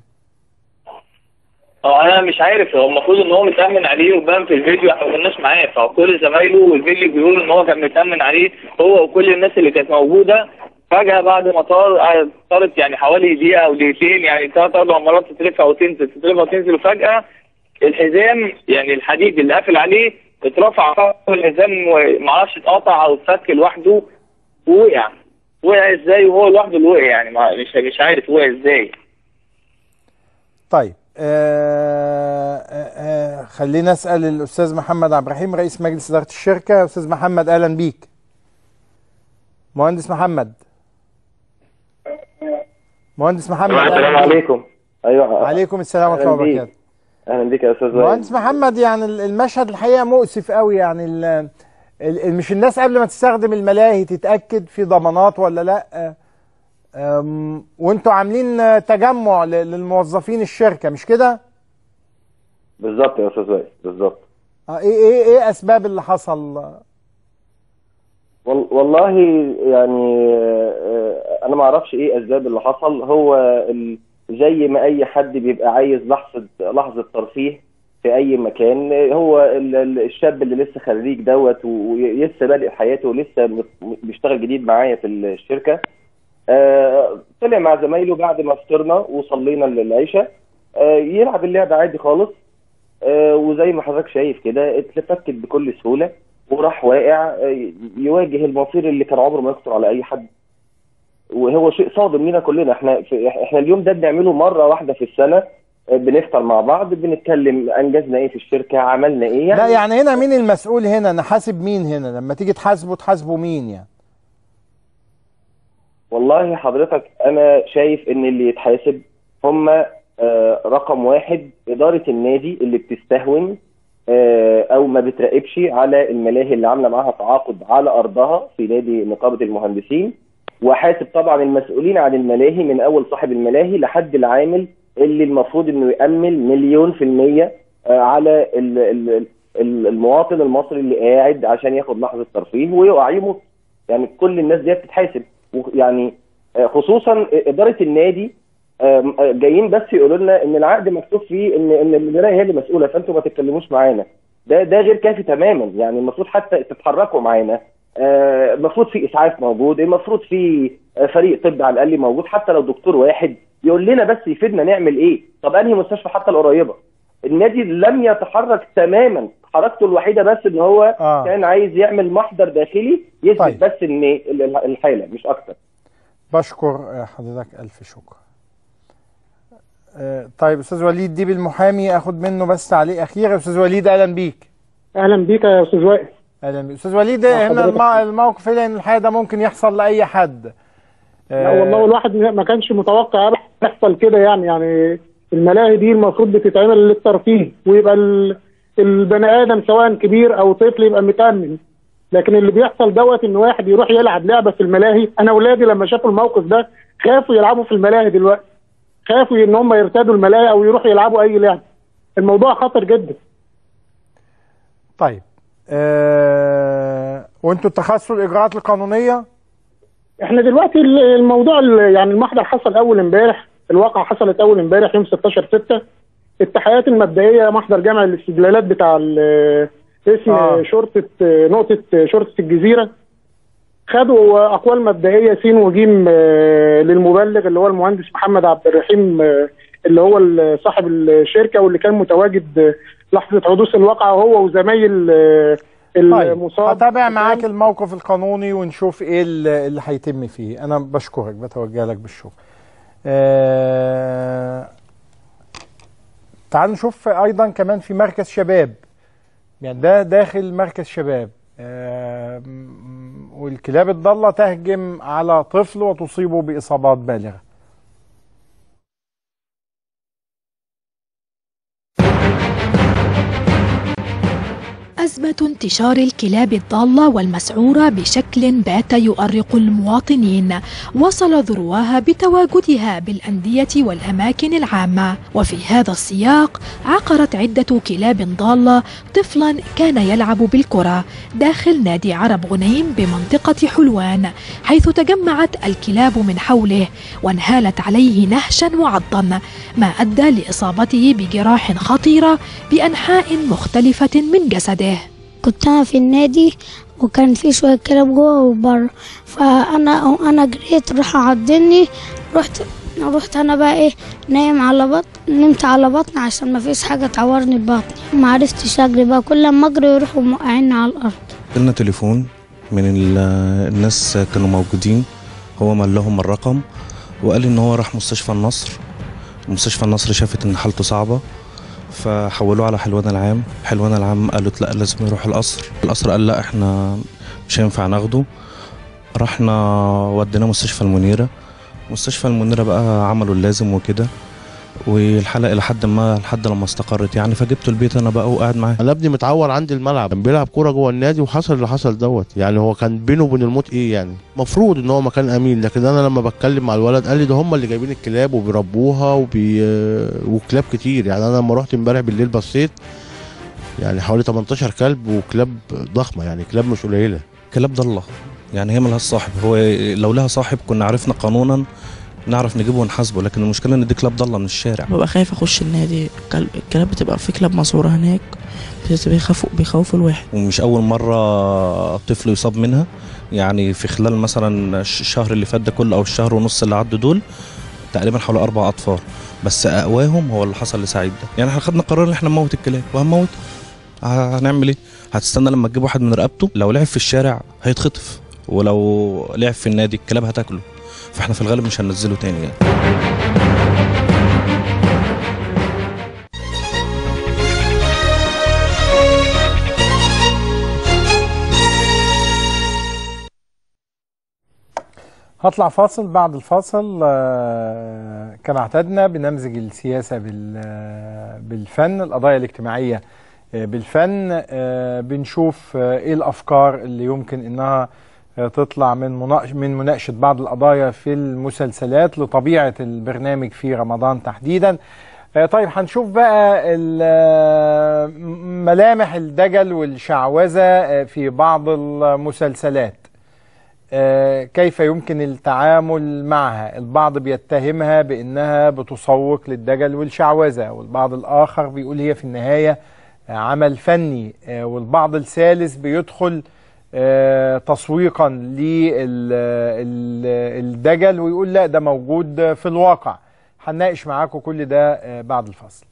V: اه انا مش عارف هو المفروض ان هو متامن عليه وبان في الفيديو احنا ما كناش معاه فكل زمايله والفيديو بيقولوا ان هو كان متامن عليه هو وكل الناس اللي كانت موجوده فجاه بعد ما طار قعد- طارت يعني حوالي دقيقه او دقيقتين يعني ثلاث اربع مرات تترفع وتنزل تترفع وتنزل وفجاه الحزام يعني الحديد اللي قافل عليه اترفع فوق الحزام ومعرفش اتقطع او اتفك لوحده ووقع وقع ازاي وهو لوحده اللي وقع يعني ما- مش مش عارف وقع ازاي
Q: طيب آه آه آه خلينا اسال الاستاذ محمد عبد الرحيم رئيس مجلس اداره الشركه استاذ محمد اهلا بيك مهندس محمد مهندس محمد
A: السلام
Q: أهلاً بيك.
A: عليكم ايوه
Q: عليكم السلام ورحمه الله
A: أهلاً بيك.
Q: وبركاته
A: اهلا بيك يا استاذ وائل
Q: مهندس محمد يعني ال- المشهد الحقيقه مؤسف قوي يعني ال- ال- مش الناس قبل ما تستخدم الملاهي تتاكد في ضمانات ولا لا أم، وانتوا عاملين تجمع ل- للموظفين الشركه مش كده؟
A: بالظبط يا استاذ وائل بالظبط
Q: آه، ايه ايه ايه اسباب اللي حصل؟
A: وال- والله يعني آه، انا ما اعرفش ايه اسباب اللي حصل هو ال- زي ما اي حد بيبقى عايز لحظه لحظه ترفيه في اي مكان آه، هو ال- ال- الشاب اللي لسه خريج دوت و- ولسه بادئ حياته ولسه م- بيشتغل جديد معايا في الشركه آه، طلع مع زمايله بعد ما فطرنا وصلينا العشاء آه، يلعب اللعبه عادي خالص آه، وزي ما حضرتك شايف كده اتفكت بكل سهوله وراح واقع آه، يواجه المصير اللي كان عمره ما يخطر على اي حد وهو شيء صادم لينا كلنا احنا في احنا اليوم ده بنعمله مره واحده في السنه آه، بنفطر مع بعض بنتكلم انجزنا ايه في الشركه عملنا ايه
Q: لا يعني هنا مين المسؤول هنا؟ نحاسب مين هنا؟ لما تيجي تحاسبه تحاسبه مين يعني؟
A: والله حضرتك انا شايف ان اللي يتحاسب هم آه، رقم واحد اداره النادي اللي بتستهون آه، او ما بتراقبش على الملاهي اللي عامله معاها تعاقد على ارضها في نادي نقابه المهندسين وحاسب طبعا المسؤولين عن الملاهي من اول صاحب الملاهي لحد العامل اللي المفروض انه يامل مليون في الميه آه، على ال- ال- ال- المواطن المصري اللي قاعد عشان ياخد لحظه ترفيه ويقع يموت يعني كل الناس دي بتتحاسب يعني آه، خصوصا اداره النادي آم، آه، جايين بس يقولوا لنا ان العقد مكتوب فيه ان ان الملاهي هي اللي مسؤوله فانتوا ما تتكلموش معانا ده ده غير كافي تماما يعني المفروض حتى تتحركوا معانا آه، المفروض في اسعاف موجود المفروض في آه، فريق طب على الاقل موجود حتى لو دكتور واحد يقول لنا بس يفيدنا نعمل ايه طب انهي مستشفى حتى القريبه النادي لم يتحرك تماما حركته الوحيده بس ان هو
Q: آه.
A: كان عايز يعمل محضر داخلي يثبت طيب. بس ان ال- ال- الحاله مش اكتر
Q: بشكر آه، حضرتك الف شكر. آه، طيب استاذ وليد دي بالمحامي اخد منه بس تعليق اخير يا استاذ وليد اهلا بيك.
B: اهلا بيك يا استاذ وائل
Q: اهلا بيك استاذ وليد
B: مع
Q: هنا
B: حضرتك.
Q: الم- الموقف هنا ان الحقيقه ده ممكن يحصل لاي حد.
B: لا والله الواحد ما كانش متوقع أبداً يحصل كده يعني يعني الملاهي دي المفروض بتتعمل للترفيه ويبقى ال- البني ادم سواء كبير او طفل يبقى متامن لكن اللي بيحصل دوت ان واحد يروح يلعب لعبه في الملاهي انا اولادي لما شافوا الموقف ده خافوا يلعبوا في الملاهي دلوقتي خافوا ان هم يرتادوا الملاهي او يروحوا يلعبوا اي لعبه الموضوع خطر جدا
Q: طيب آه وانتوا اتخذتوا الاجراءات القانونيه؟
B: احنا دلوقتي ال- الموضوع ال- يعني المحضر حصل اول امبارح الواقعه حصلت اول امبارح يوم 16 6 التحقيقات المبدئيه محضر جمع الاستدلالات بتاع ال- اسم
Q: آه.
B: آه. شرطه آه، نقطه آه، شرطه الجزيره خدوا اقوال مبدئيه س وجيم آه، للمبلغ اللي هو المهندس محمد عبد الرحيم آه، اللي هو ال- صاحب الشركه واللي كان متواجد آه، لحظه حدوث الواقعه هو وزمايل آه، المصاب
Q: هتابع معاك الموقف القانوني ونشوف ايه اللي اللي هيتم فيه انا بشكرك بتوجه لك بالشكر آه تعال نشوف ايضا كمان في مركز شباب يعني ده داخل مركز شباب آه م- والكلاب الضالة تهجم على طفل وتصيبه بإصابات بالغة
W: أزمة انتشار الكلاب الضالة والمسعورة بشكل بات يؤرق المواطنين وصل ذرواها بتواجدها بالأندية والأماكن العامة وفي هذا السياق عقرت عدة كلاب ضالة طفلا كان يلعب بالكرة داخل نادي عرب غنيم بمنطقة حلوان حيث تجمعت الكلاب من حوله وانهالت عليه نهشا وعضا ما أدى لإصابته بجراح خطيرة بأنحاء مختلفة من جسده
X: كنت انا في النادي وكان في شويه كلاب جوه وبره فانا انا جريت راح عضني رحت رحت انا بقى ايه نايم على بطن نمت على بطني عشان ما فيش حاجه تعورني ببطني ما عرفتش اجري بقى كل ما اجري يروحوا موقعيني على الارض
Y: جالنا تليفون من ال- الناس كانوا موجودين هو مال لهم الرقم وقال ان هو راح مستشفى النصر مستشفى النصر شافت ان حالته صعبة فحولوه على حلوان العام حلوان العام قالت لا لازم يروح القصر القصر قال لا احنا مش هينفع ناخده رحنا وديناه مستشفى المنيرة مستشفى المنيرة بقى عملوا اللازم وكده والحلقة لحد ما لحد لما استقرت يعني فجبته البيت انا بقى وقاعد معاه
C: انا ابني متعور عندي الملعب كان بيلعب كوره جوه النادي وحصل اللي حصل دوت يعني هو كان بينه وبين الموت ايه يعني المفروض ان هو مكان امين لكن انا لما بتكلم مع الولد قال لي ده هم اللي جايبين الكلاب وبيربوها وبي... وكلاب كتير يعني انا لما رحت امبارح بالليل بصيت يعني حوالي 18 كلب وكلاب ضخمه يعني كلاب مش قليله
Y: كلاب ضالة يعني هي ملهاش صاحب هو لو لها صاحب كنا عرفنا قانونا نعرف نجيبه ونحاسبه لكن المشكله ان دي كلاب ضاله من الشارع
D: ببقى خايف اخش النادي كلب- الكلاب بتبقى في كلاب مسعوره هناك بس بيخافوا بيخوفوا الواحد
Y: ومش اول مره طفل يصاب منها يعني في خلال مثلا الش- الشهر اللي فات ده كله او الشهر ونص اللي عدوا دول تقريبا حوالي اربع اطفال بس اقواهم هو اللي حصل لسعيد ده يعني احنا خدنا قرار ان احنا نموت الكلاب وهنموت هنعمل ايه هتستنى لما تجيب واحد من رقبته لو لعب في الشارع هيتخطف ولو لعب في النادي الكلاب هتاكله فاحنا في الغالب مش هننزله تاني يعني
Q: هطلع فاصل بعد الفاصل آه، كما اعتدنا بنمزج السياسة بال- آه، بالفن القضايا الاجتماعية آه، بالفن آه، بنشوف آه، ايه الافكار اللي يمكن انها آه، تطلع من مناقش من مناقشة بعض القضايا في المسلسلات لطبيعة البرنامج في رمضان تحديدا آه، طيب هنشوف بقى ال- آه، ملامح الدجل والشعوذة آه، في بعض المسلسلات آه، كيف يمكن التعامل معها البعض بيتهمها بأنها بتسوق للدجل والشعوذة والبعض الآخر بيقول هي في النهاية آه، عمل فني آه، والبعض الثالث بيدخل آه، تسويقا للدجل ويقول لا ده موجود في الواقع هنناقش معاكم كل ده آه، بعد الفاصل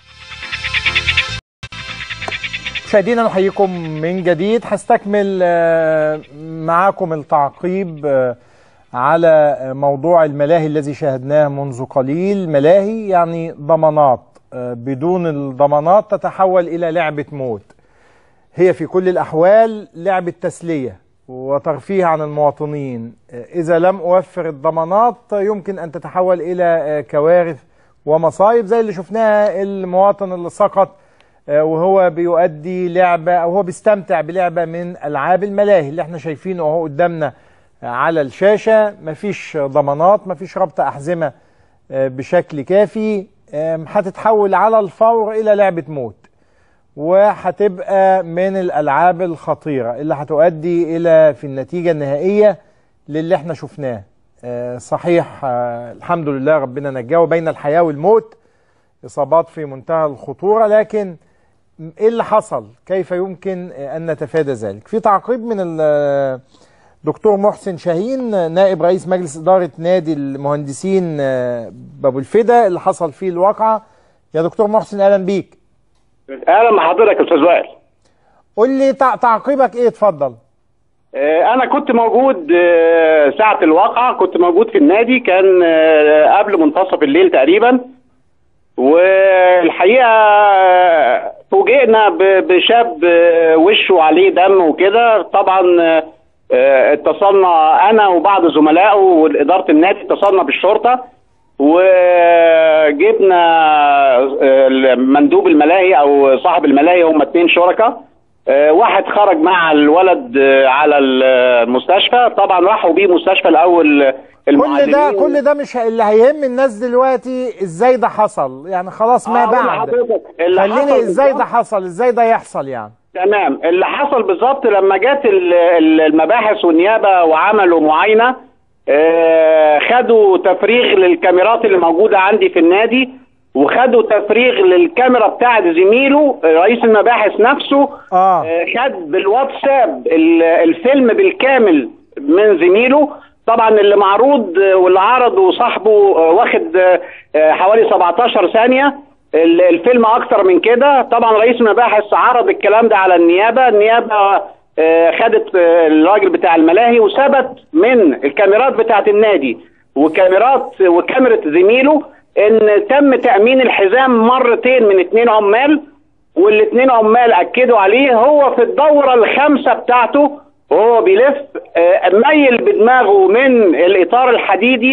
Q: مشاهدينا نحييكم من جديد هستكمل آه، معاكم التعقيب آه، على آه، موضوع الملاهي الذي شاهدناه منذ قليل ملاهي يعني ضمانات آه، بدون الضمانات تتحول إلى لعبة موت هي في كل الأحوال لعبة تسلية وترفيه عن المواطنين آه، إذا لم أوفر الضمانات يمكن أن تتحول إلى آه، كوارث ومصايب زي اللي شفناها المواطن اللي سقط آه، وهو بيؤدي لعبة أو هو بيستمتع بلعبة من ألعاب الملاهي اللي احنا شايفينه اهو قدامنا آه، على الشاشة مفيش ضمانات مفيش ربط أحزمة آه، بشكل كافي آم، هتتحول على الفور إلى لعبة موت وهتبقى من الألعاب الخطيرة اللي هتؤدي إلى في النتيجة النهائية للي احنا شفناه آه، صحيح آه، الحمد لله ربنا نجاه بين الحياة والموت إصابات في منتهى الخطورة لكن ايه اللي حصل كيف يمكن ان نتفادى ذلك في تعقيب من الدكتور محسن شاهين نائب رئيس مجلس اداره نادي المهندسين بابو الفدا اللي حصل فيه الواقعه يا دكتور محسن اهلا بيك
E: اهلا بحضرتك يا استاذ وائل
Q: قول لي تع- تعقيبك ايه اتفضل
E: آه، انا كنت موجود آه، ساعه الواقعه كنت موجود في النادي كان آه، قبل منتصف الليل تقريبا والحقيقه آه، فوجئنا ب- بشاب آه، وشه عليه دم وكده طبعا آه، آه، اتصلنا انا وبعض زملائه واداره النادي اتصلنا بالشرطه وجبنا آه، مندوب الملاهي او صاحب الملاهي هم اتنين شركاء آه، واحد خرج مع الولد آه، على المستشفى طبعا راحوا بيه مستشفى الاول
Q: كل
E: المعلمين
Q: ده كل ده مش ه- اللي هيهم الناس دلوقتي ازاي ده حصل يعني خلاص ما
E: آه، أقول
Q: بعد
E: لحضرتك اللي
Q: خليني
E: حصل
Q: ازاي ده
E: بالظبط-
Q: حصل ازاي ده يحصل يعني
E: تمام اللي حصل بالظبط لما جت ال- ال- المباحث والنيابه وعملوا معاينه آه، خدوا تفريغ للكاميرات اللي موجوده عندي في النادي وخدوا تفريغ للكاميرا بتاعت زميله آه، رئيس المباحث نفسه
Q: آه.
E: خد بالواتساب ال- الفيلم بالكامل من زميله طبعا اللي معروض آه، واللي عرضه صاحبه آه، واخد آه، آه، حوالي 17 ثانيه ال- الفيلم اكتر من كده طبعا رئيس المباحث عرض الكلام ده على النيابه النيابه آه، خدت آه، الراجل بتاع الملاهي وثبت من الكاميرات بتاعت النادي وكاميرات وكاميرا زميله ان تم تامين الحزام مرتين من اتنين عمال والاثنين عمال اكدوا عليه هو في الدوره الخامسه بتاعته وهو بيلف آه، ميل بدماغه من الاطار الحديدي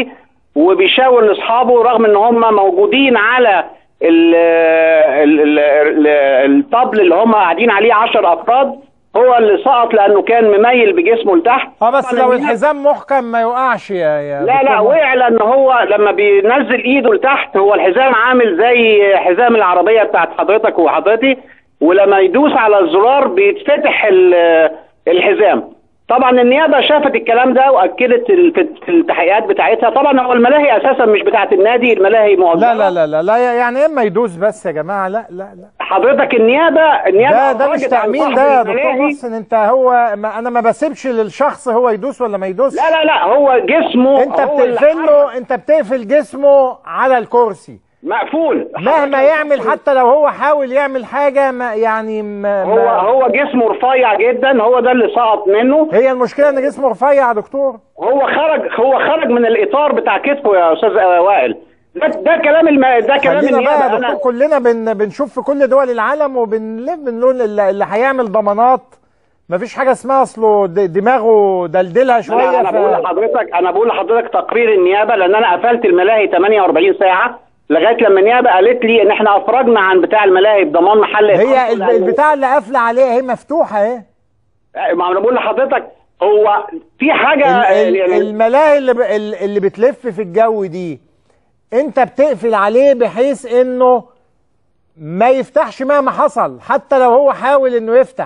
E: وبيشاور لاصحابه رغم ان هم موجودين على ال- ال- ال- ال- الطبل اللي هم قاعدين عليه 10 افراد هو اللي سقط لانه كان مميل بجسمه لتحت
Q: اه بس
E: طبعاً
Q: لو
E: النيابة-
Q: الحزام محكم ما يقعش يا يا
E: لا لا
Q: دكتور
E: وقع لان هو لما بينزل ايده لتحت هو الحزام عامل زي حزام العربيه بتاعت حضرتك وحضرتي ولما يدوس على الزرار بيتفتح ال- الحزام طبعا النيابه شافت الكلام ده واكدت ال- في التحقيقات بتاعتها طبعا هو الملاهي اساسا مش بتاعت النادي الملاهي مؤجره
Q: لا لا لا لا لا يعني اما يدوس بس يا جماعه لا لا لا
E: حضرتك النيابه النيابه
Q: ده ده مش
E: أخرجت عن
Q: تأمين
E: صاحب
Q: ده يا دكتور
E: الملاهي.
Q: محسن انت هو ما انا ما بسيبش للشخص هو يدوس ولا ما يدوس
E: لا لا لا هو جسمه
Q: انت
E: هو اللي
Q: بتقفل له انت بتقفل جسمه على الكرسي
E: مقفول
Q: مهما يعمل حتى لو هو حاول يعمل حاجه ما يعني ما
E: هو
Q: ما
E: هو جسمه رفيع جدا هو ده اللي سقط منه
Q: هي المشكله ان جسمه رفيع يا دكتور
E: هو خرج هو خرج من الاطار بتاع كتفه يا استاذ وائل ده ده كلام الم... ده كلام
Q: خلينا بقى
E: النيابه
Q: يا دكتور
E: انا
Q: كلنا بن بنشوف في كل دول العالم وبنلف بنقول اللي, اللي هيعمل ضمانات مفيش حاجه اسمها اصله د- دماغه دلدلها شويه
E: انا, أنا
Q: ف-
E: بقول لحضرتك انا بقول لحضرتك تقرير النيابه لان انا قفلت الملاهي 48 ساعه لغايه لما النيابه قالت لي ان احنا افرجنا عن بتاع الملاهي بضمان محل
Q: هي
E: إقامته
Q: الب-
E: لأنه-
Q: البتاع اللي قافله عليها هي مفتوحه اهي
E: ما انا بقول لحضرتك هو في حاجه
Q: ال- ال-
E: يعني
Q: الملاهي اللي, ب... ال- اللي بتلف في الجو دي انت بتقفل عليه بحيث انه ما يفتحش مهما حصل حتى لو هو حاول انه يفتح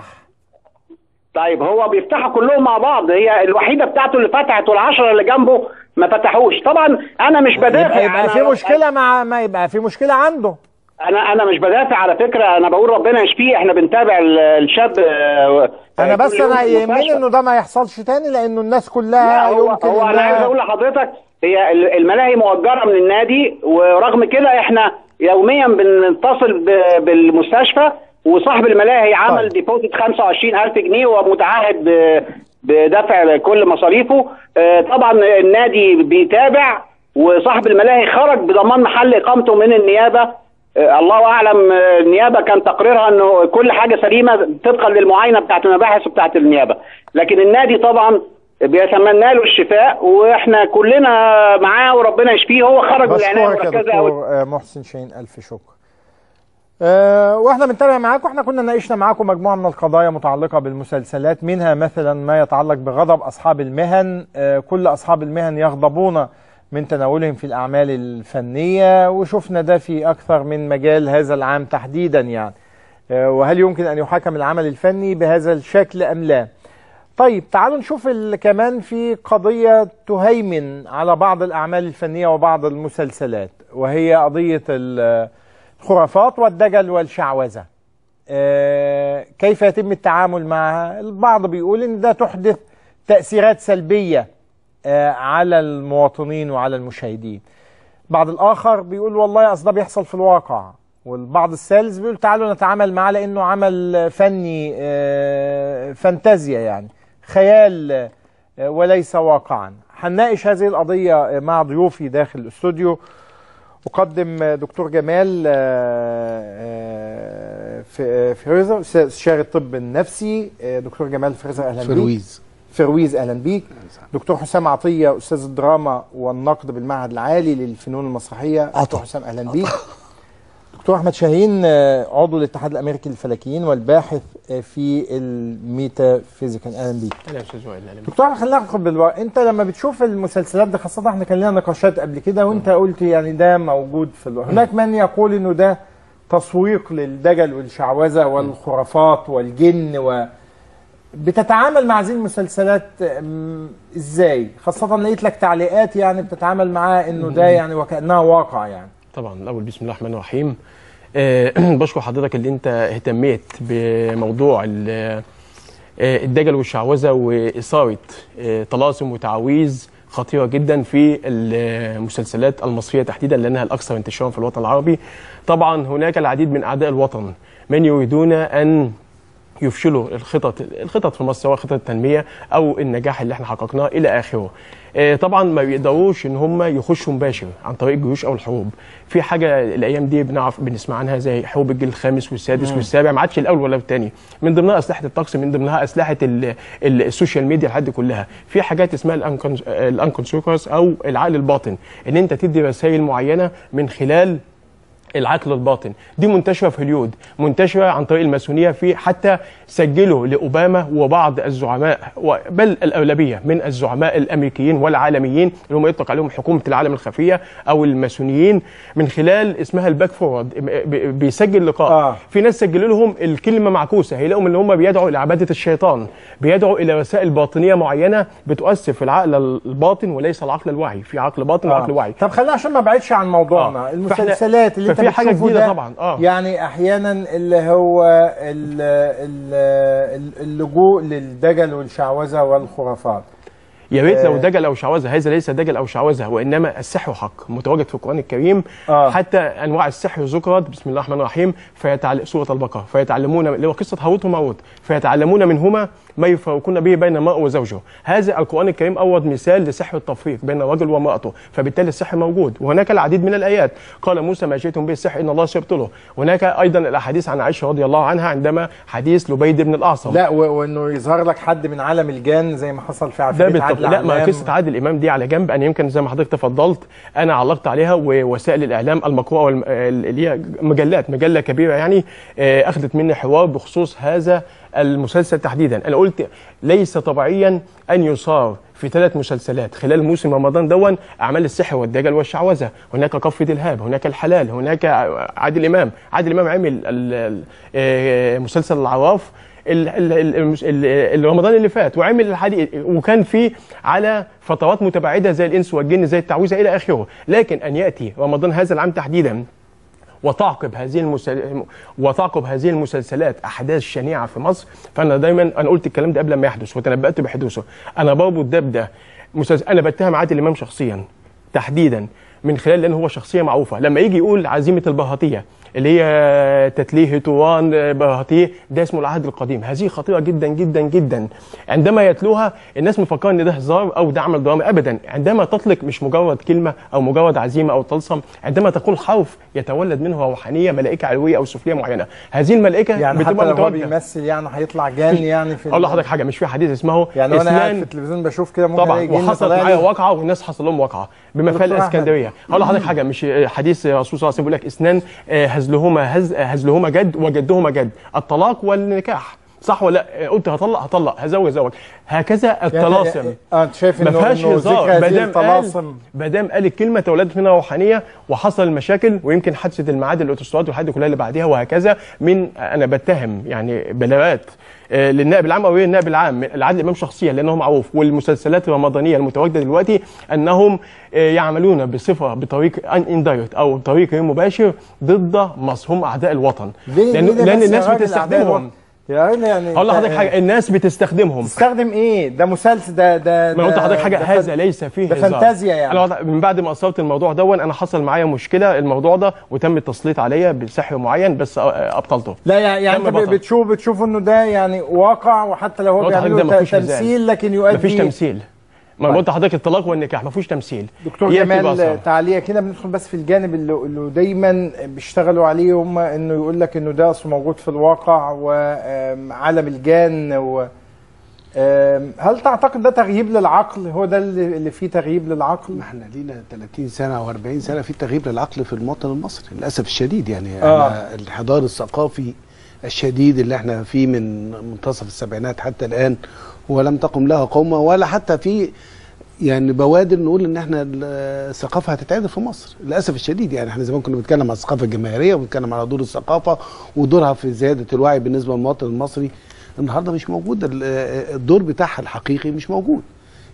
E: طيب هو بيفتحوا كلهم مع بعض هي الوحيده بتاعته اللي فتحت والعشره اللي جنبه ما فتحوش طبعا انا مش بدافع
Q: يبقى, يبقى
E: أنا-
Q: في مشكله مع ما يبقى في مشكله عنده
E: انا انا مش بدافع على فكره انا بقول ربنا يشفيه احنا بنتابع ال- الشاب آه،
Q: انا
E: آه،
Q: بس
E: كل يوم
Q: انا
E: في
Q: يهمني
E: المستشفى.
Q: انه ده ما يحصلش تاني لانه الناس كلها
E: هو,
Q: يمكن
E: هو انا
Q: إنها-
E: عايز اقول لحضرتك هي ال- الملاهي مؤجره من النادي ورغم كده احنا يوميا بنتصل ب- بالمستشفى وصاحب الملاهي عمل ديبوزيت 25000 جنيه ومتعهد ب- بدفع كل مصاريفه آه، طبعا النادي بيتابع وصاحب الملاهي خرج بضمان محل اقامته من النيابه آه، الله اعلم آه، النيابه كان تقريرها انه كل حاجه سليمه طبقا للمعاينه بتاعت المباحث بتاعت النيابه لكن النادي طبعا بيتمنى له الشفاء واحنا كلنا معاه وربنا يشفيه هو خرج من العنايه
Q: بشكرك يا
E: المركزه أوي.
Q: دكتور آه، محسن شاهين الف شكر أه واحنا بنتابع معاكم احنا كنا ناقشنا معاكم مجموعه من القضايا متعلقه بالمسلسلات منها مثلا ما يتعلق بغضب اصحاب المهن أه كل اصحاب المهن يغضبون من تناولهم في الاعمال الفنيه وشفنا ده في اكثر من مجال هذا العام تحديدا يعني أه وهل يمكن ان يحاكم العمل الفني بهذا الشكل ام لا طيب تعالوا نشوف ال- كمان في قضية تهيمن على بعض الأعمال الفنية وبعض المسلسلات وهي قضية ال- الخرافات والدجل والشعوذة آه، كيف يتم التعامل معها البعض بيقول ان ده تحدث تأثيرات سلبية آه، على المواطنين وعلى المشاهدين بعض الآخر بيقول والله أصل ده بيحصل في الواقع والبعض الثالث بيقول تعالوا نتعامل معاه لأنه عمل فني آه، فانتازيا يعني خيال آه، وليس واقعا هنناقش هذه القضية مع ضيوفي داخل الاستوديو أقدم دكتور جمال آه، آه، ف- فريزر استشاري الطب النفسي آه، دكتور جمال فريزر أهلا بيك
C: فرويز.
Q: فرويز أهلا بيك دكتور حسام عطية أستاذ الدراما والنقد بالمعهد العالي للفنون المسرحية دكتور حسام أهلا بيك دكتور أحمد شاهين آه، عضو الاتحاد الأمريكي للفلكيين والباحث آه، في الميتافيزيكال أهلا بيك
F: اهلا يا استاذ وائل اهلا بك.
Q: دكتور خلينا ناخد بالوقت انت لما بتشوف المسلسلات دي خاصه احنا كان لنا نقاشات قبل كده وانت قلت يعني ده موجود في الوقت. هناك من يقول انه ده تسويق للدجل والشعوذه والخرافات والجن و بتتعامل مع هذه المسلسلات ام، ازاي خاصه لقيت لك تعليقات يعني بتتعامل معاه انه ده يعني وكانها واقع يعني
F: طبعا الاول بسم الله الرحمن الرحيم آه، بشكر حضرتك اللي انت اهتميت بموضوع ال- آه، الدجل والشعوذه واثاره آه، طلاسم وتعاويذ خطيره جدا في المسلسلات المصريه تحديدا لانها الاكثر انتشارا في الوطن العربي طبعا هناك العديد من اعداء الوطن من يريدون ان يفشلوا الخطط الخطط في مصر سواء خطط التنميه او النجاح اللي احنا حققناه الى اخره. آه، طبعا ما بيقدروش ان هم يخشوا مباشر عن طريق الجيوش او الحروب. في حاجه الايام دي بنعرف بنسمع عنها زي حروب الجيل الخامس والسادس
G: مم.
F: والسابع ما عادش الاول ولا الثاني. من ضمنها اسلحه الطقس من ضمنها اسلحه ال- ال- السوشيال ميديا لحد كلها. في حاجات اسمها الانكونسيكوس او العقل الباطن ان انت تدي رسائل معينه من خلال العقل الباطن دي منتشره في هوليود منتشره عن طريق الماسونيه في حتى سجلوا لاوباما وبعض الزعماء و- بل الاغلبيه من الزعماء الامريكيين والعالميين اللي هم يطلق عليهم حكومه العالم الخفيه او الماسونيين من خلال اسمها الباك فورورد ب- بيسجل لقاء آه. في ناس سجلوا لهم الكلمه معكوسه هيلاقوا ان هم بيدعوا الى عباده الشيطان بيدعوا الى رسائل باطنيه معينه بتؤثر في العقل الباطن وليس العقل الواعي في عقل باطن وعقل واعي
Q: طب خلينا عشان ما بعدش عن موضوعنا
F: آه.
Q: المسلسلات اللي انت
F: ففي حاجة
Q: بتشوفه
F: جديدة
Q: ده
F: طبعاً، آه.
Q: يعني احيانا اللي هو ال- ال- اللجوء للدجل والشعوذه والخرافات
F: يا ريت لو
Q: آه.
F: دجل او شعوذه هذا ليس دجل او شعوذه وانما السحر حق متواجد في القران الكريم آه. حتى انواع السحر ذكرت بسم الله الرحمن الرحيم فيتعلم سوره البقره فيتعلمون اللي هو قصه هاروت وماروت فيتعلمون منهما ما يفرقون به بين المرء وزوجه هذا القران الكريم اورد مثال لسحر التفريق بين الرجل وامراته فبالتالي السحر موجود وهناك العديد من الايات قال موسى ما جئتم به السحر ان الله سيبطله هناك ايضا الاحاديث عن عائشه رضي الله عنها عندما حديث لبيد بن الاعصم
Q: لا و- وانه يظهر لك حد من عالم الجان زي ما حصل في
F: ده
Q: عفريت
F: بالتف...
Q: عادل
F: لا ما
Q: علام.
F: قصه عادل امام دي على جنب انا يمكن زي ما حضرتك تفضلت انا علقت عليها ووسائل الاعلام المقروءه والم... اللي هي مجلات مجله كبيره يعني آه، اخذت مني حوار بخصوص هذا المسلسل تحديدا انا قلت ليس طبيعيا ان يصار في ثلاث مسلسلات خلال موسم رمضان دون اعمال السحر والدجل والشعوذه هناك كفة الهاب هناك الحلال هناك عادل امام عادل امام عمل ال- ال- آه، مسلسل العراف ال- ال- ال- المس- ال- ال- رمضان اللي فات وعمل الحديث وكان في على فترات متباعده زي الانس والجن زي التعويذه الى اخره لكن ان ياتي رمضان هذا العام تحديدا وتعقب هذه المسل... وتعقب هذه المسلسلات احداث شنيعه في مصر فانا دايما انا قلت الكلام ده قبل ما يحدث وتنبأت بحدوثه انا بربط ده بده مسلسل... انا بتهم عادل امام شخصيا تحديدا من خلال لان هو شخصيه معروفه لما يجي يقول عزيمه البهاتيه اللي هي تتليه توان بهاتيه ده اسمه العهد القديم هذه خطيره جدا جدا جدا عندما يتلوها الناس مفكره ان ده هزار او ده عمل درامي ابدا عندما تطلق مش مجرد كلمه او مجرد عزيمه او طلسم عندما تقول حرف يتولد منه روحانيه ملائكه علويه او سفليه معينه هذه الملائكه
Q: يعني حتى
F: بتبقى
Q: لو هو
F: متواجده
Q: بيمثل يعني هيطلع جان يعني في
F: اقول لحضرتك حاجه مش في حديث اسمه
Q: يعني وانا قاعد
F: اثنان-
Q: في التلفزيون بشوف كده ممكن
F: طبعا
Q: الاقي جن
F: وحصلت
Q: طالع
F: معايا
Q: لي.
F: واقعه والناس حصل لهم واقعه بمفال
Q: دكتور أحمد.
F: الاسكندريه هقول لحضرتك حاجه مش حديث الرسول صلى الله عليه وسلم بيقول لك اثنان آه، هزلهما هز هزلهما جد وجدهما جد الطلاق والنكاح صح ولا لا؟ قلت هطلق هطلق هزوج هزوج هكذا الطلاسم
Q: يعني- اه انت شايف
F: ما
Q: انه
F: فيهاش
Q: انه
F: هزار
Q: ذكر هذه
F: مادام
Q: الطلاسم
F: قال مادام قال الكلمه تولدت منها روحانيه وحصل المشاكل ويمكن حادثه الميعاد الاوتوستراد والحاجات كلها اللي بعديها وهكذا من انا بتهم يعني بلاغات آه، للنائب العام او النائب العام العادل امام شخصيا لانه معروف والمسلسلات الرمضانيه المتواجده دلوقتي انهم آه، يعملون بصفه بطريق ان اندايركت او طريق غير مباشر ضد مصر هم اعداء الوطن
Q: ليه
F: لان,
Q: ليه ده
F: لأن
Q: بس يا
F: الناس
Q: راجل أعداء
F: بتستخدمهم
Q: الوطن؟ يا راجل يعني
F: هقول لحضرتك
Q: أنت-
F: حاجه الناس بتستخدمهم
Q: تستخدم ايه ده مسلسل ده ده
F: ما قلت
Q: ده-
F: لحضرتك حاجه
Q: ده
F: هذا
Q: فن-
F: ليس فيه
Q: ده
F: هزار.
Q: فانتازيا يعني
F: انا وضع- من بعد ما اصبت الموضوع دون انا حصل معايا مشكله الموضوع ده وتم التسليط عليا بسحر معين بس أ- ابطلته
Q: لا يعني يعني
F: تم
Q: انت
F: بطل.
Q: بتشوف بتشوف انه ده يعني واقع وحتى لو هو
F: قلت لحضرتك ده
Q: بيعملوا
F: مفيش ميزان.
Q: تمثيل لكن يؤدي
F: مفيش تمثيل ما
Q: طيب.
F: قلت لحضرتك الطلاق والنكاح مفيش تمثيل
Q: دكتور
F: يأتي
Q: جمال
F: بأثر.
Q: تعليق كده بندخل بس في الجانب اللي, اللي دايما بيشتغلوا عليه هم انه يقول لك انه ده اصله موجود في الواقع وعالم الجان و آم، هل تعتقد ده تغييب للعقل هو ده اللي اللي فيه تغييب للعقل؟
G: ما احنا لينا 30 سنه او 40 سنه في تغييب للعقل في المواطن المصري للاسف الشديد يعني
Q: آه.
G: آه. الانحدار الثقافي الشديد اللي احنا فيه من منتصف السبعينات حتى الان ولم تقم لها قومه ولا حتى في يعني بوادر نقول ان احنا الثقافه هتتعدل في مصر للاسف الشديد يعني احنا زمان كنا بنتكلم على الثقافه الجماهيريه وبنتكلم على دور الثقافه ودورها في زياده الوعي بالنسبه للمواطن المصري النهارده مش موجود ال- الدور بتاعها الحقيقي مش موجود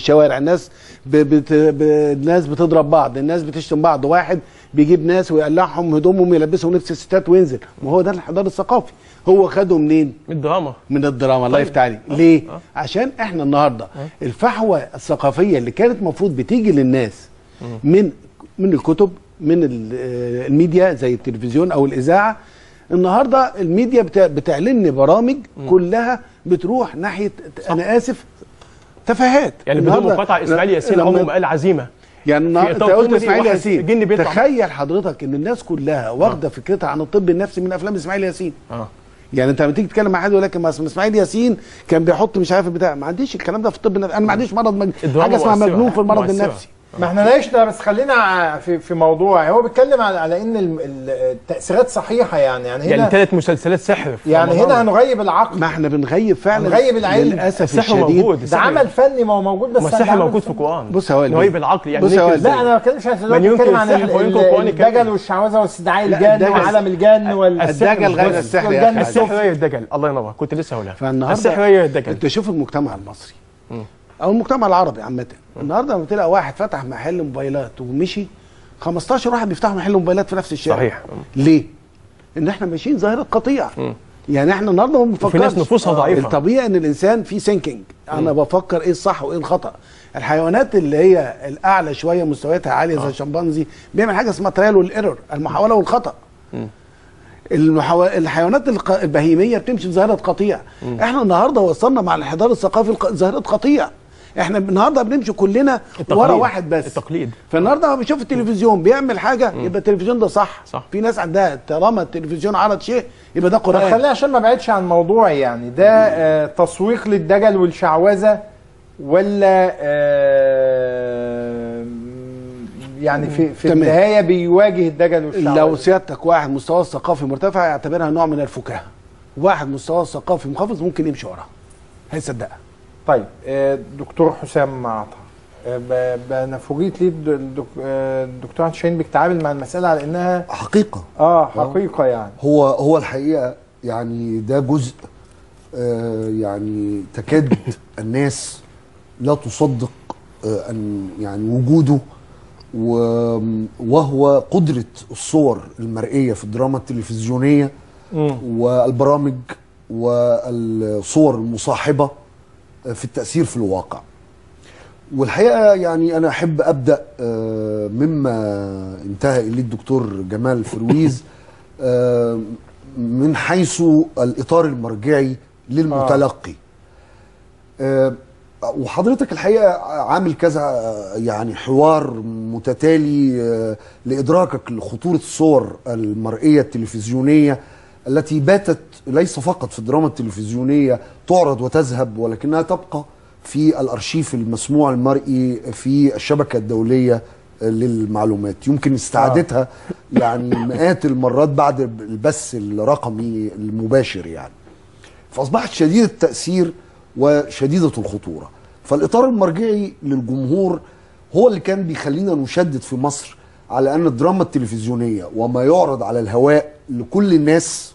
G: الشوارع الناس ب... بت... ب... الناس بتضرب بعض الناس بتشتم بعض واحد بيجيب ناس ويقلعهم هدومهم يلبسهم لبس الستات وينزل ما هو ده الانحدار الثقافي هو خده منين
F: من الدراما
G: من الدراما الله
F: طيب.
G: يفتح عليك ليه عشان احنا النهارده الفحوى الثقافيه اللي كانت المفروض بتيجي للناس من من الكتب من ال- آه، الميديا زي التلفزيون او الاذاعه النهارده الميديا بتا- بتعلن لي برامج كلها بتروح ناحيه انا اسف تفاهات
F: يعني بدون
G: النهاردة
F: مقاطعه اسماعيل ياسين
G: لما-
F: عمره ما قال عزيمه
G: يعني النهارده
F: في
G: انت
F: إطار
G: قلت
F: كوميدي
G: اسماعيل
F: واحد
G: ياسين
F: جن بيطلع.
G: تخيل حضرتك ان الناس كلها واخده فكرتها عن الطب النفسي من افلام اسماعيل ياسين
F: اه
G: يعني انت لما تيجي تتكلم مع حد يقول لك ما اسم- اسماعيل ياسين كان بيحط مش عارف البتاع ما عنديش الكلام ده في الطب النفسي انا ما عنديش مرض مج...
Q: الدراما
G: حاجه اسمها
Q: مؤثرة.
G: مجنون في المرض
Q: مؤثرة.
G: النفسي
Q: ما احنا نعيش ده بس خلينا في في موضوع هو بيتكلم على على ان ال- ال- التاثيرات صحيحه يعني يعني هنا
F: يعني ثلاث مسلسلات سحر في
Q: يعني
F: رمضان.
Q: هنا هنغيب العقل
G: ما احنا بنغيب فعلا
Q: هنغيب العلم
G: للاسف
F: السحر
G: الشديد
F: موجود
Q: ده
F: السحر-
Q: عمل فني ما هو موجود بس
F: ما
Q: ده
F: السحر
Q: عمل
F: موجود في
Q: فني.
F: القران
G: بص يا وائل
F: نهيب
G: بيه.
F: العقل يعني
G: بص يا
F: ننكر
G: وائل
Q: لا
G: بيه.
Q: انا ما بتكلمش عن
F: من
Q: دلوقتي
F: ينكر
Q: بتكلم عن ال-
F: السحر وينكر
Q: ال-
F: القرآن الكريم.
Q: الدجل والشعوذه واستدعاء
G: لا،
Q: الجن
G: الدجل-
Q: وعالم الجن وال
G: الدجل غير السحر يا
Q: والجن
G: أخي.
Q: السحر.
F: السحر هي الدجل الله ينور كنت لسه هقولها
G: فالنهارده
F: السحر هي الدجل
G: انت شوف المجتمع المصري او المجتمع العربي عامه النهارده لما تلاقي واحد فتح محل موبايلات ومشي 15 واحد بيفتحوا محل موبايلات في نفس الشارع
F: صحيح.
G: ليه؟ ان احنا ماشيين ظاهره قطيع يعني احنا النهارده ما بنفكرش
F: وفي ناس نفوسها
G: آه،
F: ضعيفة.
G: الطبيعي ان الانسان في سينكينج انا بفكر ايه الصح وايه الخطا الحيوانات اللي هي الاعلى شويه مستوياتها عاليه زي الشمبانزي بيعمل حاجه اسمها تريال والايرور المحاوله والخطا المحاو... الحيوانات الق... البهيميه بتمشي بظاهره قطيع احنا النهارده وصلنا مع الانحدار الثقافي الق... ظاهره قطيع احنا النهارده بنمشي كلنا
F: التقليد.
G: ورا واحد بس
F: التقليد
G: فالنهارده لما بيشوف التلفزيون بيعمل حاجه يبقى التلفزيون ده صح, صح. في ناس عندها طالما التلفزيون عرض شيء يبقى ده
Q: طب
G: قران
Q: خلينا عشان ما بعدش عن موضوعي يعني ده آه تسويق للدجل والشعوذه ولا آه يعني في في
G: تمام.
Q: النهايه بيواجه الدجل والشعوذه
G: لو سيادتك واحد مستواه الثقافي مرتفع يعتبرها نوع من الفكاهه واحد مستواه الثقافي منخفض ممكن يمشي وراها هيصدقها
Q: طيب آه، دكتور حسام عطا آه، ب- ب- انا فوجئت ليه الد- الدك- آه، الدكتور عبد الشاهين بيتعامل مع المساله على انها
H: حقيقه
Q: اه حقيقه يعني
H: هو هو الحقيقه يعني ده جزء آه يعني تكاد الناس لا تصدق آه ان يعني وجوده و- وهو قدره الصور المرئيه في الدراما التلفزيونيه والبرامج والصور المصاحبه في التاثير في الواقع والحقيقه يعني انا احب ابدا آه، مما انتهى اليه الدكتور جمال فرويز آه، من حيث الاطار المرجعي للمتلقي آه، وحضرتك الحقيقه عامل كذا آه، يعني حوار متتالي آه، لادراكك لخطوره الصور المرئيه التلفزيونيه التي باتت ليس فقط في الدراما التلفزيونيه تعرض وتذهب ولكنها تبقى في الارشيف المسموع المرئي في الشبكه الدوليه للمعلومات يمكن استعادتها يعني مئات المرات بعد البث الرقمي المباشر يعني فاصبحت شديده التاثير وشديده الخطوره فالاطار المرجعي للجمهور هو اللي كان بيخلينا نشدد في مصر على ان الدراما التلفزيونيه وما يعرض على الهواء لكل الناس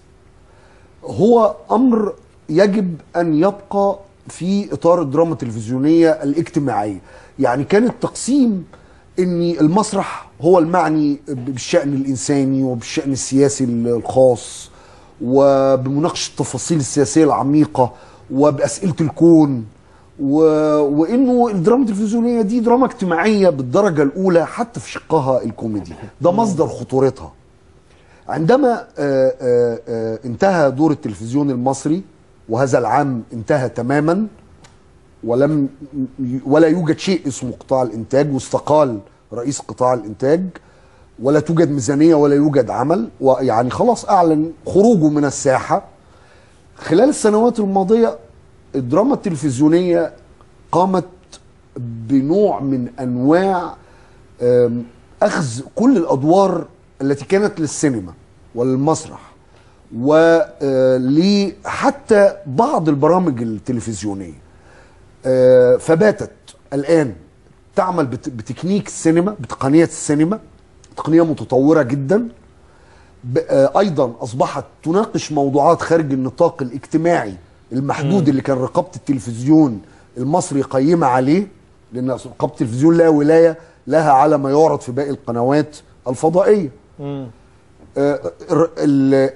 H: هو امر يجب ان يبقى في اطار الدراما التلفزيونيه الاجتماعيه يعني كان التقسيم ان المسرح هو المعني بالشان الانساني وبالشان السياسي الخاص وبمناقشه التفاصيل السياسيه العميقه وباسئله الكون و... وانه الدراما التلفزيونيه دي دراما اجتماعيه بالدرجه الاولى حتى في شقها الكوميدي ده مصدر خطورتها عندما آه، آه، آه، انتهى دور التلفزيون المصري وهذا العام انتهى تماما ولم ولا يوجد شيء اسمه قطاع الانتاج واستقال رئيس قطاع الانتاج ولا توجد ميزانيه ولا يوجد عمل ويعني خلاص اعلن خروجه من الساحه خلال السنوات الماضيه الدراما التلفزيونيه قامت بنوع من انواع آم، اخذ كل الادوار التي كانت للسينما وللمسرح وحتى بعض البرامج التلفزيونيه آه، فباتت الان تعمل بت- بتكنيك السينما بتقنيه السينما تقنيه متطوره جدا ب- آه، ايضا اصبحت تناقش موضوعات خارج النطاق الاجتماعي المحدود
I: مم.
H: اللي كان رقابه التلفزيون المصري قيمه عليه لان رقابه التلفزيون لا ولايه لها على ما يعرض في باقي القنوات الفضائيه آه، ال- ال-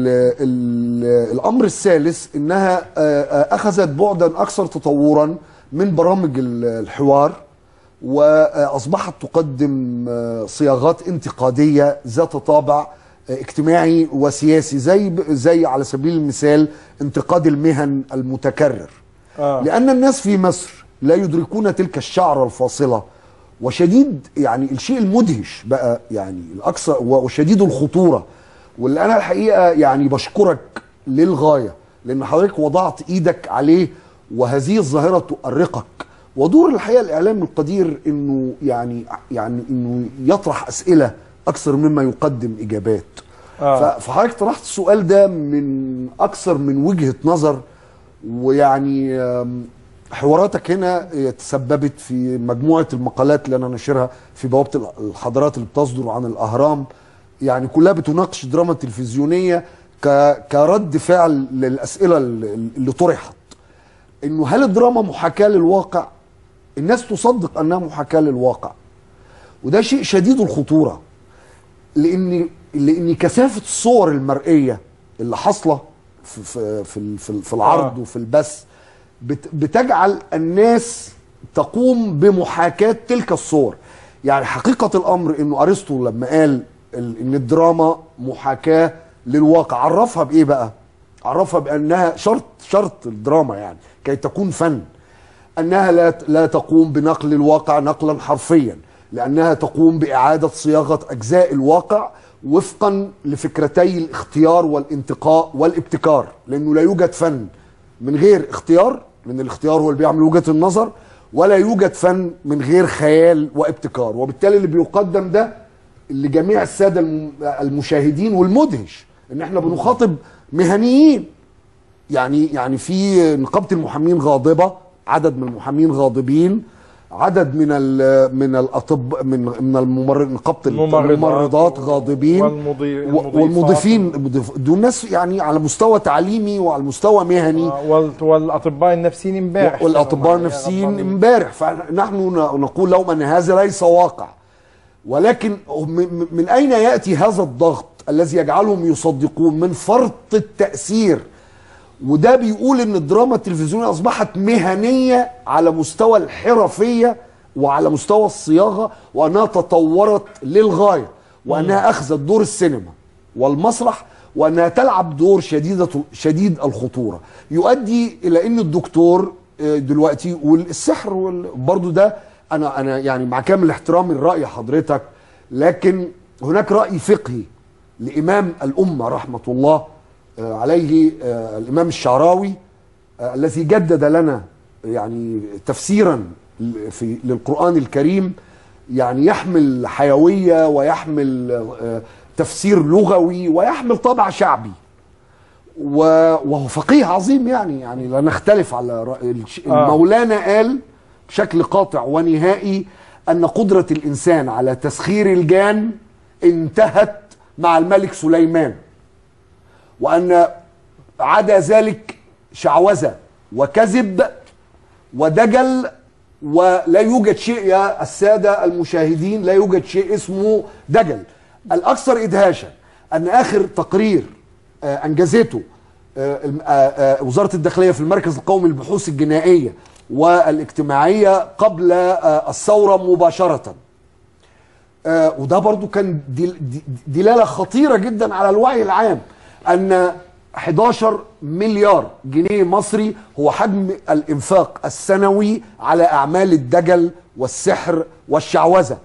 H: ال- الامر الثالث انها آه، آه، اخذت بعدا اكثر تطورا من برامج ال- الحوار واصبحت تقدم آه، صياغات انتقاديه ذات طابع آه، اجتماعي وسياسي زي ب- زي على سبيل المثال انتقاد المهن المتكرر
Q: آه.
H: لان الناس في مصر لا يدركون تلك الشعره الفاصله وشديد يعني الشيء المدهش بقى يعني الاكثر وشديد الخطوره واللي انا الحقيقه يعني بشكرك للغايه لان حضرتك وضعت ايدك عليه وهذه الظاهره تؤرقك ودور الحقيقه الاعلام القدير انه يعني يعني انه يطرح اسئله اكثر مما يقدم اجابات
Q: آه.
H: ف- فحضرتك طرحت السؤال ده من اكثر من وجهه نظر ويعني آم، حواراتك هنا تسببت في مجموعه المقالات اللي انا ناشرها في بوابه الحضارات اللي بتصدر عن الاهرام يعني كلها بتناقش الدراما التلفزيونيه ك- كرد فعل للاسئله اللي اللي طرحت انه هل الدراما محاكاه للواقع؟ الناس تصدق انها محاكاه للواقع وده شيء شديد الخطوره لان لان كثافه الصور المرئيه اللي حاصله في في في, في, في العرض
Q: آه.
H: وفي البث بت بتجعل الناس تقوم بمحاكاه تلك الصور يعني حقيقه الامر انه ارسطو لما قال ال- ان الدراما محاكاه للواقع عرفها بايه بقى عرفها بانها شرط شرط الدراما يعني كي تكون فن انها لا لا تقوم بنقل الواقع نقلا حرفيا لانها تقوم باعاده صياغه اجزاء الواقع وفقا لفكرتي الاختيار والانتقاء والابتكار لانه لا يوجد فن من غير اختيار لان الاختيار هو اللي بيعمل وجهه النظر ولا يوجد فن من غير خيال وابتكار وبالتالي اللي بيقدم ده لجميع الساده الم- المشاهدين والمدهش ان احنا بنخاطب مهنيين يعني يعني في نقابه المحامين غاضبه عدد من المحامين غاضبين عدد من ال من الاطباء من من الممر نقابه
Q: الممرضات
H: الممرضات غاضبين
Q: والمضي-
H: و-
Q: المضيفات.
H: والمضيفين المضيف- دول ناس يعني على مستوى تعليمي وعلى مستوى مهني
Q: وال- والاطباء النفسيين امبارح
H: والاطباء النفسيين امبارح فنحن ن- نقول لهم ان هذا ليس واقع ولكن م- م- من اين ياتي هذا الضغط الذي يجعلهم يصدقون من فرط التاثير وده بيقول ان الدراما التلفزيونيه اصبحت مهنيه على مستوى الحرفيه وعلى مستوى الصياغه وانها تطورت للغايه وانها اخذت دور السينما والمسرح وانها تلعب دور شديده شديد الخطوره يؤدي الى ان الدكتور آه، دلوقتي يقول السحر وال- برضو ده انا انا يعني مع كامل احترامي لراي حضرتك لكن هناك راي فقهي لامام الامه رحمه الله آه، عليه آه، الامام الشعراوي آه، الذي جدد لنا يعني تفسيرا ل- في للقران الكريم يعني يحمل حيويه ويحمل آه، تفسير لغوي ويحمل طابع شعبي و- وهو فقيه عظيم يعني يعني لا نختلف على رأي- الش-
Q: آه.
H: مولانا قال بشكل قاطع ونهائي ان قدره الانسان على تسخير الجان انتهت مع الملك سليمان وان عدا ذلك شعوذه وكذب ودجل ولا يوجد شيء يا الساده المشاهدين لا يوجد شيء اسمه دجل الاكثر ادهاشا ان اخر تقرير آه، انجزته آه، الم- آه، آه، وزاره الداخليه في المركز القومي للبحوث الجنائيه والاجتماعيه قبل آه، الثوره مباشره آه، وده برضو كان دل- د- دلالة خطيرة جدا على الوعي العام أن 11 مليار جنيه مصري هو حجم الإنفاق السنوي على أعمال الدجل والسحر والشعوذة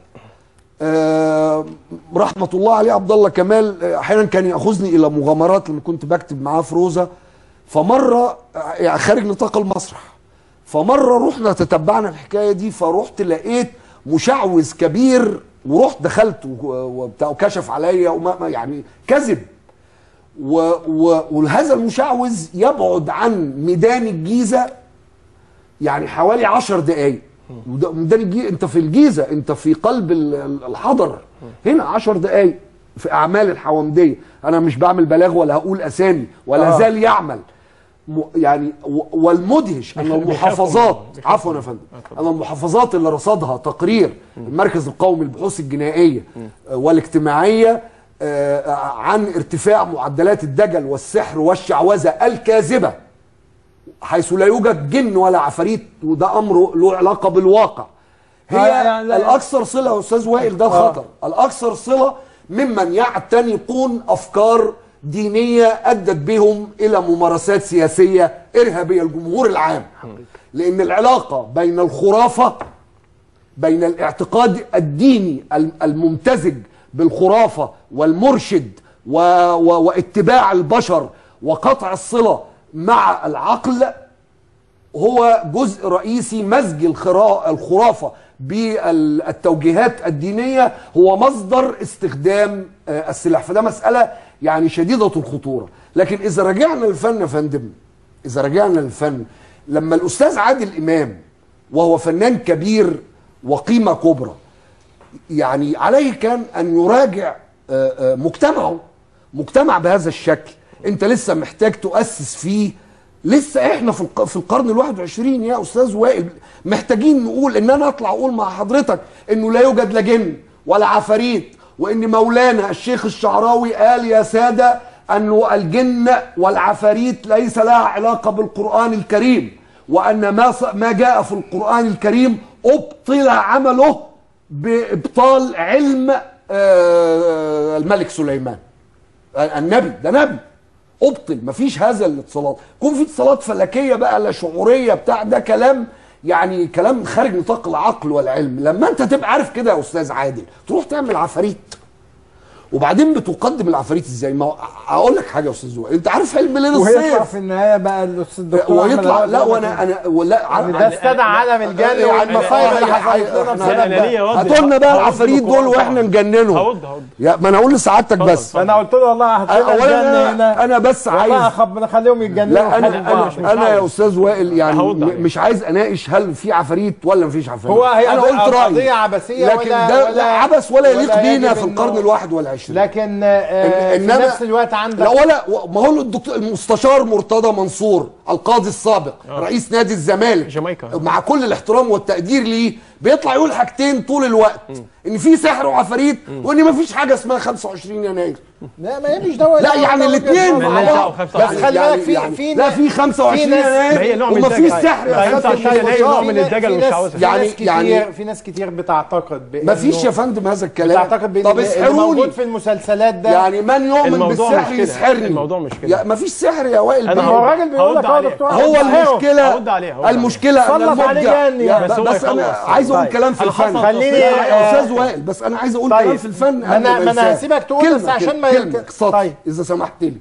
H: آه، رحمة الله عليه عبد الله كمال آه، أحيانا كان يأخذني إلى مغامرات لما كنت بكتب معاه في روزة فمرة آه، يعني خارج نطاق المسرح فمره رحنا تتبعنا الحكايه دي فرحت لقيت مشعوذ كبير ورحت دخلت و- وبتاع وكشف عليا وما ما- يعني كذب و و وهذا المشعوذ يبعد عن ميدان الجيزه يعني حوالي عشر دقايق وده- ميدان الجيزه انت في الجيزه انت في قلب ال- ال- الحضر هنا عشر دقايق في اعمال الحوامديه انا مش بعمل بلاغ ولا هقول اسامي ولا
Q: آه.
H: زال يعمل م- يعني و- والمدهش ان
Q: بيخافوا-
H: المحافظات
Q: بيخافوا
H: عفوا يا فندم ان المحافظات اللي رصدها تقرير المركز القومي للبحوث الجنائيه آه، والاجتماعيه آه، عن ارتفاع معدلات الدجل والسحر والشعوذه الكاذبه حيث لا يوجد جن ولا عفاريت وده امر له علاقه بالواقع هي
Q: آه، يعني لا-
H: الاكثر صله يا استاذ وائل ده
Q: آه.
H: الخطر الاكثر صله ممن يعتنقون افكار دينيه ادت بهم الى ممارسات سياسيه ارهابيه الجمهور العام لان العلاقه بين الخرافه بين الاعتقاد الديني الم- الممتزج بالخرافه والمرشد و... و... واتباع البشر وقطع الصله مع العقل هو جزء رئيسي مزج الخرا... الخرافه بالتوجيهات الدينيه هو مصدر استخدام آه، السلاح فده مساله يعني شديده الخطوره لكن اذا رجعنا للفن يا فندم اذا رجعنا للفن لما الاستاذ عادل امام وهو فنان كبير وقيمه كبرى يعني عليه كان ان يراجع آه، آه، مجتمعه مجتمع بهذا الشكل انت لسه محتاج تؤسس فيه لسه احنا في الق- في القرن الواحد وعشرين يا استاذ وائل محتاجين نقول ان انا اطلع اقول مع حضرتك انه لا يوجد لا جن ولا عفاريت وان مولانا الشيخ الشعراوي قال يا ساده انه الجن والعفاريت ليس لها علاقه بالقران الكريم وان ما ص- ما جاء في القران الكريم ابطل عمله بابطال علم آه، الملك سليمان النبي ده نبي ابطل مفيش هذا الاتصالات يكون في اتصالات فلكيه بقى لا شعوريه بتاع ده كلام يعني كلام خارج نطاق العقل والعلم لما انت تبقى عارف كده يا استاذ عادل تروح تعمل عفاريت وبعدين بتقدم العفاريت ازاي ما هو اقول لك حاجه يا استاذ وائل انت عارف علم ليل
Q: وهيطلع
H: الصيف
Q: في النهايه بقى الاستاذ الدكتور أحمد
H: ويطلع
Q: عوض
H: لا
Q: يقول
H: وانا
Q: لك
H: انا ولا
Q: يعني ده استدعى عالم الجن والمصايب اللي حصلت لنا بسبب ده.
H: هاتوا لنا بقى العفاريت دول واحنا نجننهم
Q: هود- هود.
H: يا ما انا اقول لسعادتك بس
Q: انا قلت له والله هات لنا
H: أولاً
Q: الجن
H: أنا-
Q: هنا
H: أنا بس عايز-
Q: والله أخب نخليهم يتجننوا
H: لا انا
Q: وحاجة بعض.
H: انا, أنا يا استاذ وائل يعني م- مش عايز اناقش هل في عفاريت ولا مفيش عفاريت
Q: هو هي
H: انا قلت رايي
Q: قضية عبثية
H: لكن
Q: ولا
H: ده
Q: ولا
H: لا عبث ولا يليق
Q: ولا
H: بينا
Q: يجب
H: في
Q: إنه-
H: القرن الواحد والعشرين
Q: لكن آه، في
H: إنما-
Q: نفس الوقت عندك
H: لا ولا ما هو الدكتور المستشار مرتضى منصور القاضي السابق رئيس نادي الزمالك
F: جامايكا
H: مع كل الاحترام والتقدير ليه بيطلع يقول حاجتين طول الوقت ان في سحر وعفاريت وان ما فيش حاجه اسمها 25 يناير
Q: لا ما هي مش دواء
H: لا يعني الاثنين
Q: مع بعض بس خلي بالك في في
H: لا في 25
Q: ناس-
H: يناير وما فيش سحر يا
Q: في
H: أستاذ
Q: ناس-
H: بشار.
Q: في ناس- في ناس- في
H: يعني
Q: ناس كتير
H: يعني
Q: في ناس كتير بتعتقد بإنه-
H: ما فيش يا فندم هذا الكلام
Q: بتعتقد بإن
H: طب
Q: اللي
H: اسحروني
Q: موجود في المسلسلات ده
H: يعني من يؤمن
F: الموضوع
H: بالسحر
F: مش كده.
H: يسحرني
F: الموضوع مش كده.
H: يا ما فيش سحر يا وائل
F: أنا
H: بيه.
F: هو الراجل بيقول لك أهو يا دكتور،
H: هو
F: هرد عليه.
H: المشكله
F: هرد عليه، هرد عليه.
H: المشكله ان
Q: سلط عليه
H: المبدع
Q: جن
H: يا
Q: يعني.
H: بس,
F: بس هو
H: بس انا
F: يخلص.
H: عايز اقول
Q: طيب.
H: كلام في
F: أنا
H: الفن
F: حصل
Q: خليني-
H: لا يا
Q: آه،
H: استاذ وائل بس انا عايز اقول
Q: طيب.
H: كلام في الفن
Q: ما
H: قبل
Q: أنا- ما أنا
H: أنساه.
Q: هسيبك تقول
H: كلمة
Q: بس عشان
H: كده،
Q: ما
H: كلمة
Q: يك-
H: سطر،
Q: طيب.
H: اذا سمحت لي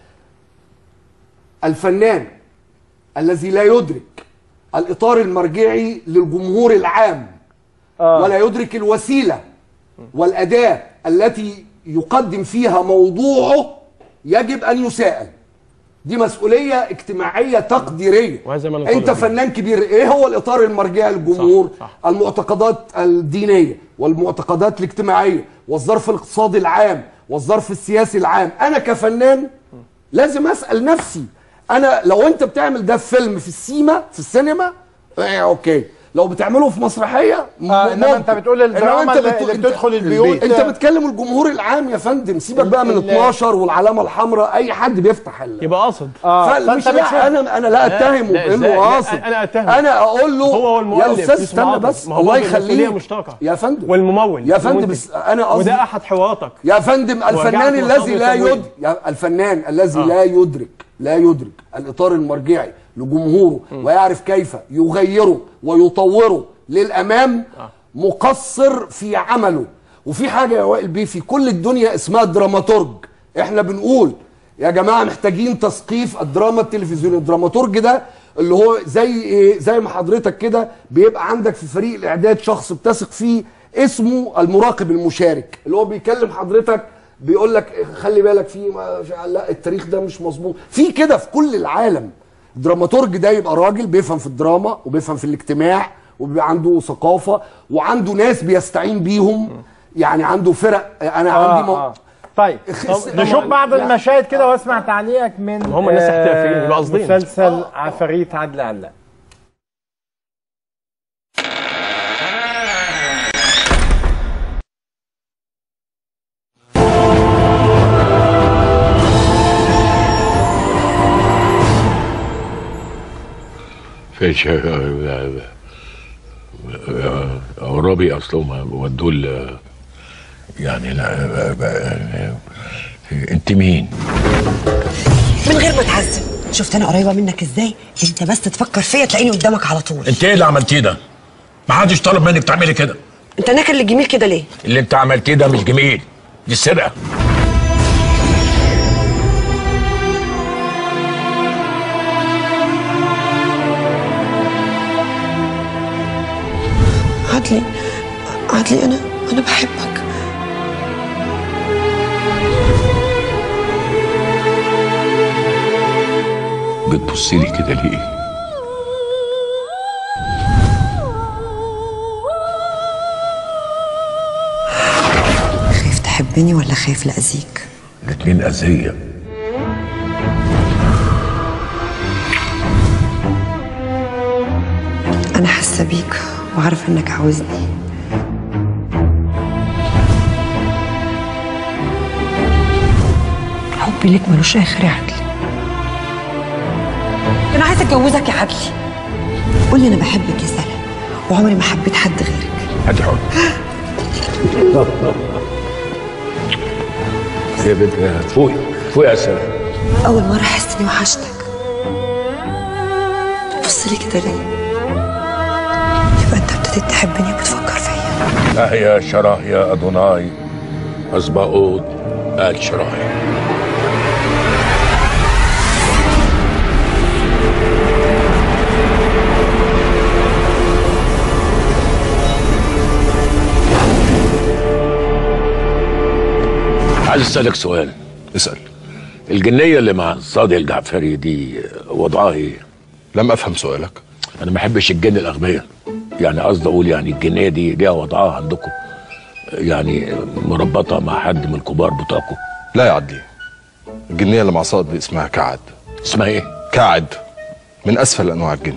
H: الفنان الذي لا يدرك الاطار المرجعي للجمهور العام
Q: آه.
H: ولا يدرك الوسيله والاداه التي يقدم فيها موضوعه يجب ان يساءل دي مسؤوليه اجتماعيه تقديريه
F: وهذا ما نطالب
H: انت
F: به.
H: فنان كبير ايه هو الاطار المرجعي للجمهور
F: صح، صح.
H: المعتقدات الدينيه والمعتقدات الاجتماعيه والظرف الاقتصادي العام والظرف السياسي العام انا كفنان لازم اسال نفسي انا لو انت بتعمل ده في فيلم في السيما في السينما ايه اوكي لو بتعمله في مسرحيه
Q: آه، إنما أنت بتقول الدراما
H: إنما
Q: اللي- اللي بتدخل البيوت.
H: انت بتكلم الجمهور العام يا فندم سيبك بقى من
Q: ال-
H: 12 والعلامه الحمراء اي حد بيفتح ال...
F: يبقى قاصد
Q: آه،
H: فمش
Q: فأنت بتشوف-
H: لا انا انا لا اتهمه
F: لا،
H: بانه
F: إزاي؟ لا،
H: قاصد
F: أنا أتهم.
H: انا اقول له
F: هو والمؤلف
H: يا استاذ
F: يوسف
H: استنى
F: عاطف.
H: بس
F: ما هو
H: الله
F: برضه المسؤولية
H: يخليك
F: مشتركة.
H: يا فندم
F: والممول
H: يا فندم
F: والمنتج.
H: بس انا قصدي
F: وده احد حواراتك
H: يا فندم الفنان
F: ورجعت
H: الذي لا
F: وصلت
H: يدرك يا الفنان الذي
F: آه.
H: لا يدرك لا يدرك الاطار المرجعي لجمهوره ويعرف كيف يغيره ويطوره للامام مقصر في عمله وفي حاجه يا وائل بيه في كل الدنيا اسمها دراماتورج احنا بنقول يا جماعه محتاجين تثقيف الدراما التلفزيونيه الدراماتورج ده اللي هو زي ايه زي ما حضرتك كده بيبقى عندك في فريق الاعداد شخص بتثق فيه اسمه المراقب المشارك اللي هو بيكلم حضرتك بيقول لك خلي بالك في ما- لا التاريخ ده مش مظبوط في كده في كل العالم الدراماتورج ده يبقى راجل بيفهم في الدراما وبيفهم في الاجتماع وبيبقى عنده ثقافه وعنده ناس بيستعين بيهم يعني عنده فرق انا
Q: آه،
H: عندي مو...
Q: آه. طيب
H: خس-
Q: نشوف بعض
H: لا.
Q: المشاهد كده واسمع تعليقك من
F: هم الناس احترافيين، يبقى قاصدين.
Q: مسلسل عفاريت عدل علاء
I: فيش عرابي اصلهم ودوه ال- يعني لا انت مين؟
J: من غير ما تعذب شفت انا قريبه منك ازاي انت بس تفكر فيا تلاقيني قدامك على طول
I: انت ايه اللي عملتيه ده؟ ما حدش طلب منك تعملي كده
J: انت ناكل الجميل كده ليه
I: اللي انت عملتيه ده مش جميل دي سرقه
J: عدلي عدلي انا انا بحبك
I: بتبصي لي كده ليه؟
J: خايف تحبني ولا خايف لاذيك
I: الاتنين اذيه
J: انا حاسه بيك وعارفه انك عاوزني حبي ليك ملوش اخر يا عدلي انا عايزه اتجوزك يا عدلي قولي انا بحبك يا سلام وعمري ما حبيت حد غيرك
I: هاتي حضن يا بنت فوقي فوقي يا سلام
J: اول مره احس اني وحشتك بص لي كده ليه يبقى انت ابتديت تحبني وبتفكر فيا
I: اه يا شراه يا ادوناي اسباؤود ال شراهي عايز اسالك سؤال اسال الجنيه اللي مع الصادق الجعفري دي وضعها ايه؟ لم افهم سؤالك انا ما بحبش الجن الاغبياء يعني قصدي اقول يعني الجنيه دي ليها وضعها عندكم يعني مربطه مع حد من الكبار بتوعكم
K: لا يا عدلي الجنية اللي مع صاد دي اسمها كعد
I: اسمها ايه؟
K: كعد من اسفل انواع الجن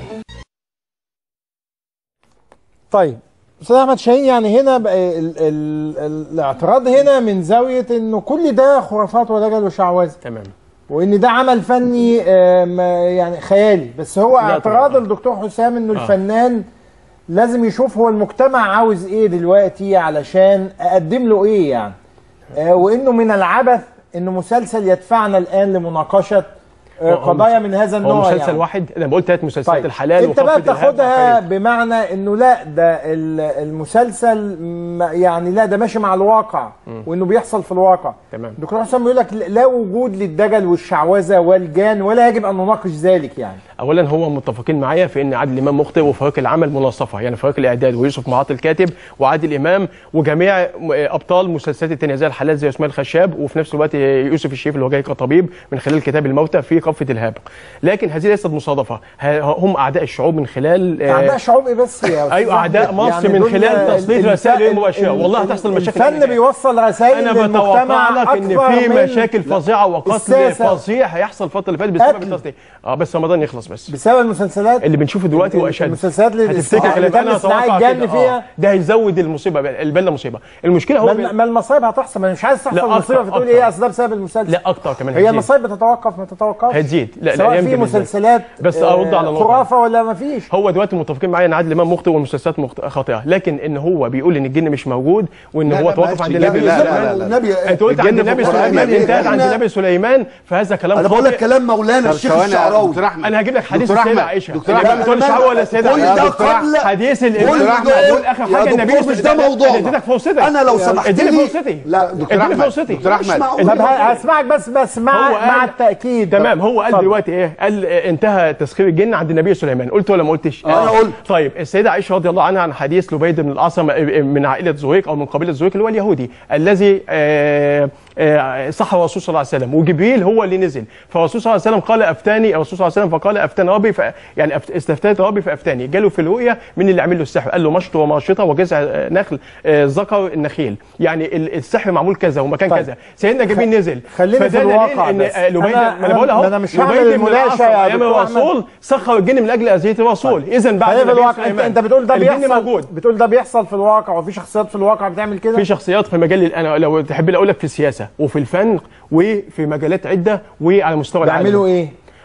Q: طيب استاذ احمد شاهين يعني هنا بقى ال ال ال الاعتراض هنا من زاويه انه كل ده خرافات ودجل وشعوذه
F: تمام
Q: وان ده عمل فني آم، يعني خيالي بس هو
F: لا
Q: اعتراض الدكتور حسام انه
F: آه.
Q: الفنان لازم يشوف هو المجتمع عاوز ايه دلوقتي علشان اقدم له ايه يعني آه، وانه من العبث انه مسلسل يدفعنا الان لمناقشه آه،
F: هو- هو
Q: قضايا
F: مس-
Q: من هذا
F: هو
Q: النوع
F: مسلسل
Q: يعني.
F: واحد انا بقول ثلاث مسلسلات
Q: طيب
F: الحلال
Q: انت بقى
F: وخفة الإرهاب
Q: بتاخدها
F: والحاجات
Q: بمعنى انه لا ده ال- المسلسل م- يعني لا ده ماشي مع الواقع
F: مم.
Q: وانه بيحصل في الواقع
F: تمام
Q: دكتور حسام بيقول لك لا وجود للدجل والشعوذه والجان ولا يجب ان نناقش ذلك يعني
F: اولا هو متفقين معايا في ان عادل امام مخطئ وفريق العمل مناصفه يعني فريق الاعداد ويوسف معاط الكاتب وعادل امام وجميع م- ابطال مسلسلات التانية زي الحلال زي اسماعيل خشاب وفي نفس الوقت يوسف الشريف اللي هو جاي كطبيب من خلال كتاب الموتى في قفه الهاب لكن هذه ليست مصادفه ه- هم اعداء الشعوب من خلال آه،
Q: اعداء شعوب ايه بس يا أستاذ
F: ايوه اعداء
Q: أحمد؟
F: مصر
Q: يعني
F: من
Q: دول
F: خلال
Q: ال-
F: تسليط
Q: ال-
F: رسائل غير
Q: ال-
F: مباشره
Q: ال-
F: والله
Q: ال-
F: هتحصل مشاكل
Q: الفن بيوصل رسائل
F: انا بتوقع
Q: للمجتمع
F: لك ان
Q: أكثر
F: في
Q: من-
F: مشاكل فظيعه وقتل
Q: الساسة.
F: فظيع هيحصل الفتره اللي فاتت بسبب
Q: قتل.
F: التصنيع اه بس رمضان يخلص بس
Q: بسبب المسلسلات
F: اللي بنشوفه دلوقتي
Q: ال-
F: واشد
Q: المسلسلات اللي-
F: هتفتكر
Q: آه،
F: كلام
Q: اللي
F: انا
Q: تم صناعة
F: اتوقع
Q: الجن
F: كده
Q: فيها.
F: آه. ده هيزود المصيبه بقى، البلده مصيبه المشكله هو
Q: ما,
F: بي-
Q: الم- ما المصايب هتحصل ما أنا مش عايز تحصل
F: لا، أكتر،
Q: مصيبه فتقول
F: أكتر.
Q: ايه اصل ده بسبب المسلسل
F: لا اكتر كمان
Q: هي
F: هتزيد.
Q: المصايب بتتوقف ما تتوقفش
F: هتزيد لا
Q: سواء
F: لا
Q: في
F: يمكن
Q: مسلسلات
F: بس
Q: آه،
F: ارد على النقطة.
Q: خرافه ولا ما فيش
F: هو دلوقتي متفقين معايا ان عادل امام مخطئ والمسلسلات مخت- خاطئه لكن ان هو بيقول ان الجن مش موجود وان
H: لا،
F: هو
H: لا،
F: توقف
H: ما
F: عند
H: قالش
F: النبي
H: لا، لا،
F: سليمان
H: لا، لا، لا. النبي-
F: انت قلت عند
H: الجن في
F: النبي
H: القرآن
F: سليمان
H: يعني
F: انتهت عند
H: إحنا-
F: النبي سليمان فهذا كلام
H: انا بقول
F: خاطئ.
H: لك كلام مولانا
F: طب
H: الشيخ
F: ثواني يا
H: الشعراوي
F: دكتور أحمد. انا هجيب لك حديث
H: دكتور
F: السيدة
H: أحمد،
F: عائشة.
H: دكتور
F: اللي
H: أحمد،
F: ما بتقولش
H: أنا-
F: شعوة ولا السيدة
H: كل
F: عائشة.
H: ده
F: دكتور
H: قبل
F: حديث ال-
H: كل
F: دكتور أحمد،
H: دول-
F: دول آخر
H: يا
F: حاجة النبي
H: دكتور مش ده
F: أنا
H: موضوعنا.
F: اديتك فرصتك
H: انا لو سمحت
F: اديني
H: لي
F: فرصتي
H: لا دكتور
F: اديني
H: احمد
F: فرصتي
H: دكتور احمد
Q: طب ه- هسمعك بس بس مع
F: هو
Q: مع
F: قال-
Q: التاكيد
F: تمام هو قال
Q: اتفضل.
F: دلوقتي ايه قال آه، انتهى تسخير الجن عند النبي سليمان قلت ولا ما قلتش
H: أنا قلت.
F: طيب السيده عائشه رضي الله عنها عن حديث لبيد بن الاعصم آه، من عائله زهيق او من قبيله زهيق اللي هو اليهودي الذي آه، آه، صح الرسول صلى الله عليه وسلم وجبريل هو اللي نزل فالرسول صلى الله عليه وسلم قال افتاني الرسول صلى الله عليه وسلم فقال افتاني ربي ف... يعني أفت... استفتيت ربي فافتاني جاله في الرؤيا من اللي عمل له السحر قال له مشط وماشطه وجذع آه، نخل آه، ذكر النخيل يعني ال- السحر معمول كذا ومكان
Q: طيب.
F: كذا سيدنا جبريل نزل
Q: خلينا في
F: فده دليل
Q: الواقع
F: ان
Q: بس.
F: آه، لبيد
Q: أنا-
F: ما انا بقول
Q: أنا-
F: اهو
Q: أنا مش هعمل
F: لبيد بن
Q: المناقشة
F: الأعصم
Q: يا
F: ايام
Q: دكتور
F: الرسول سخر الجن من اجل اذيه الرسول اذا بعد
Q: خلينا في
F: النبي
Q: الواقع انت,
F: سليمان
Q: انت بتقول ده
F: الجن
Q: بيحصل
F: موجود
Q: بتقول ده بيحصل في الواقع وفي شخصيات في الواقع بتعمل كده
F: في شخصيات في مجال انا لو تحب لي اقول لك في السياسه وفي الفن وفي مجالات عده وعلى مستوى العالم
Q: بيعملوا ايه؟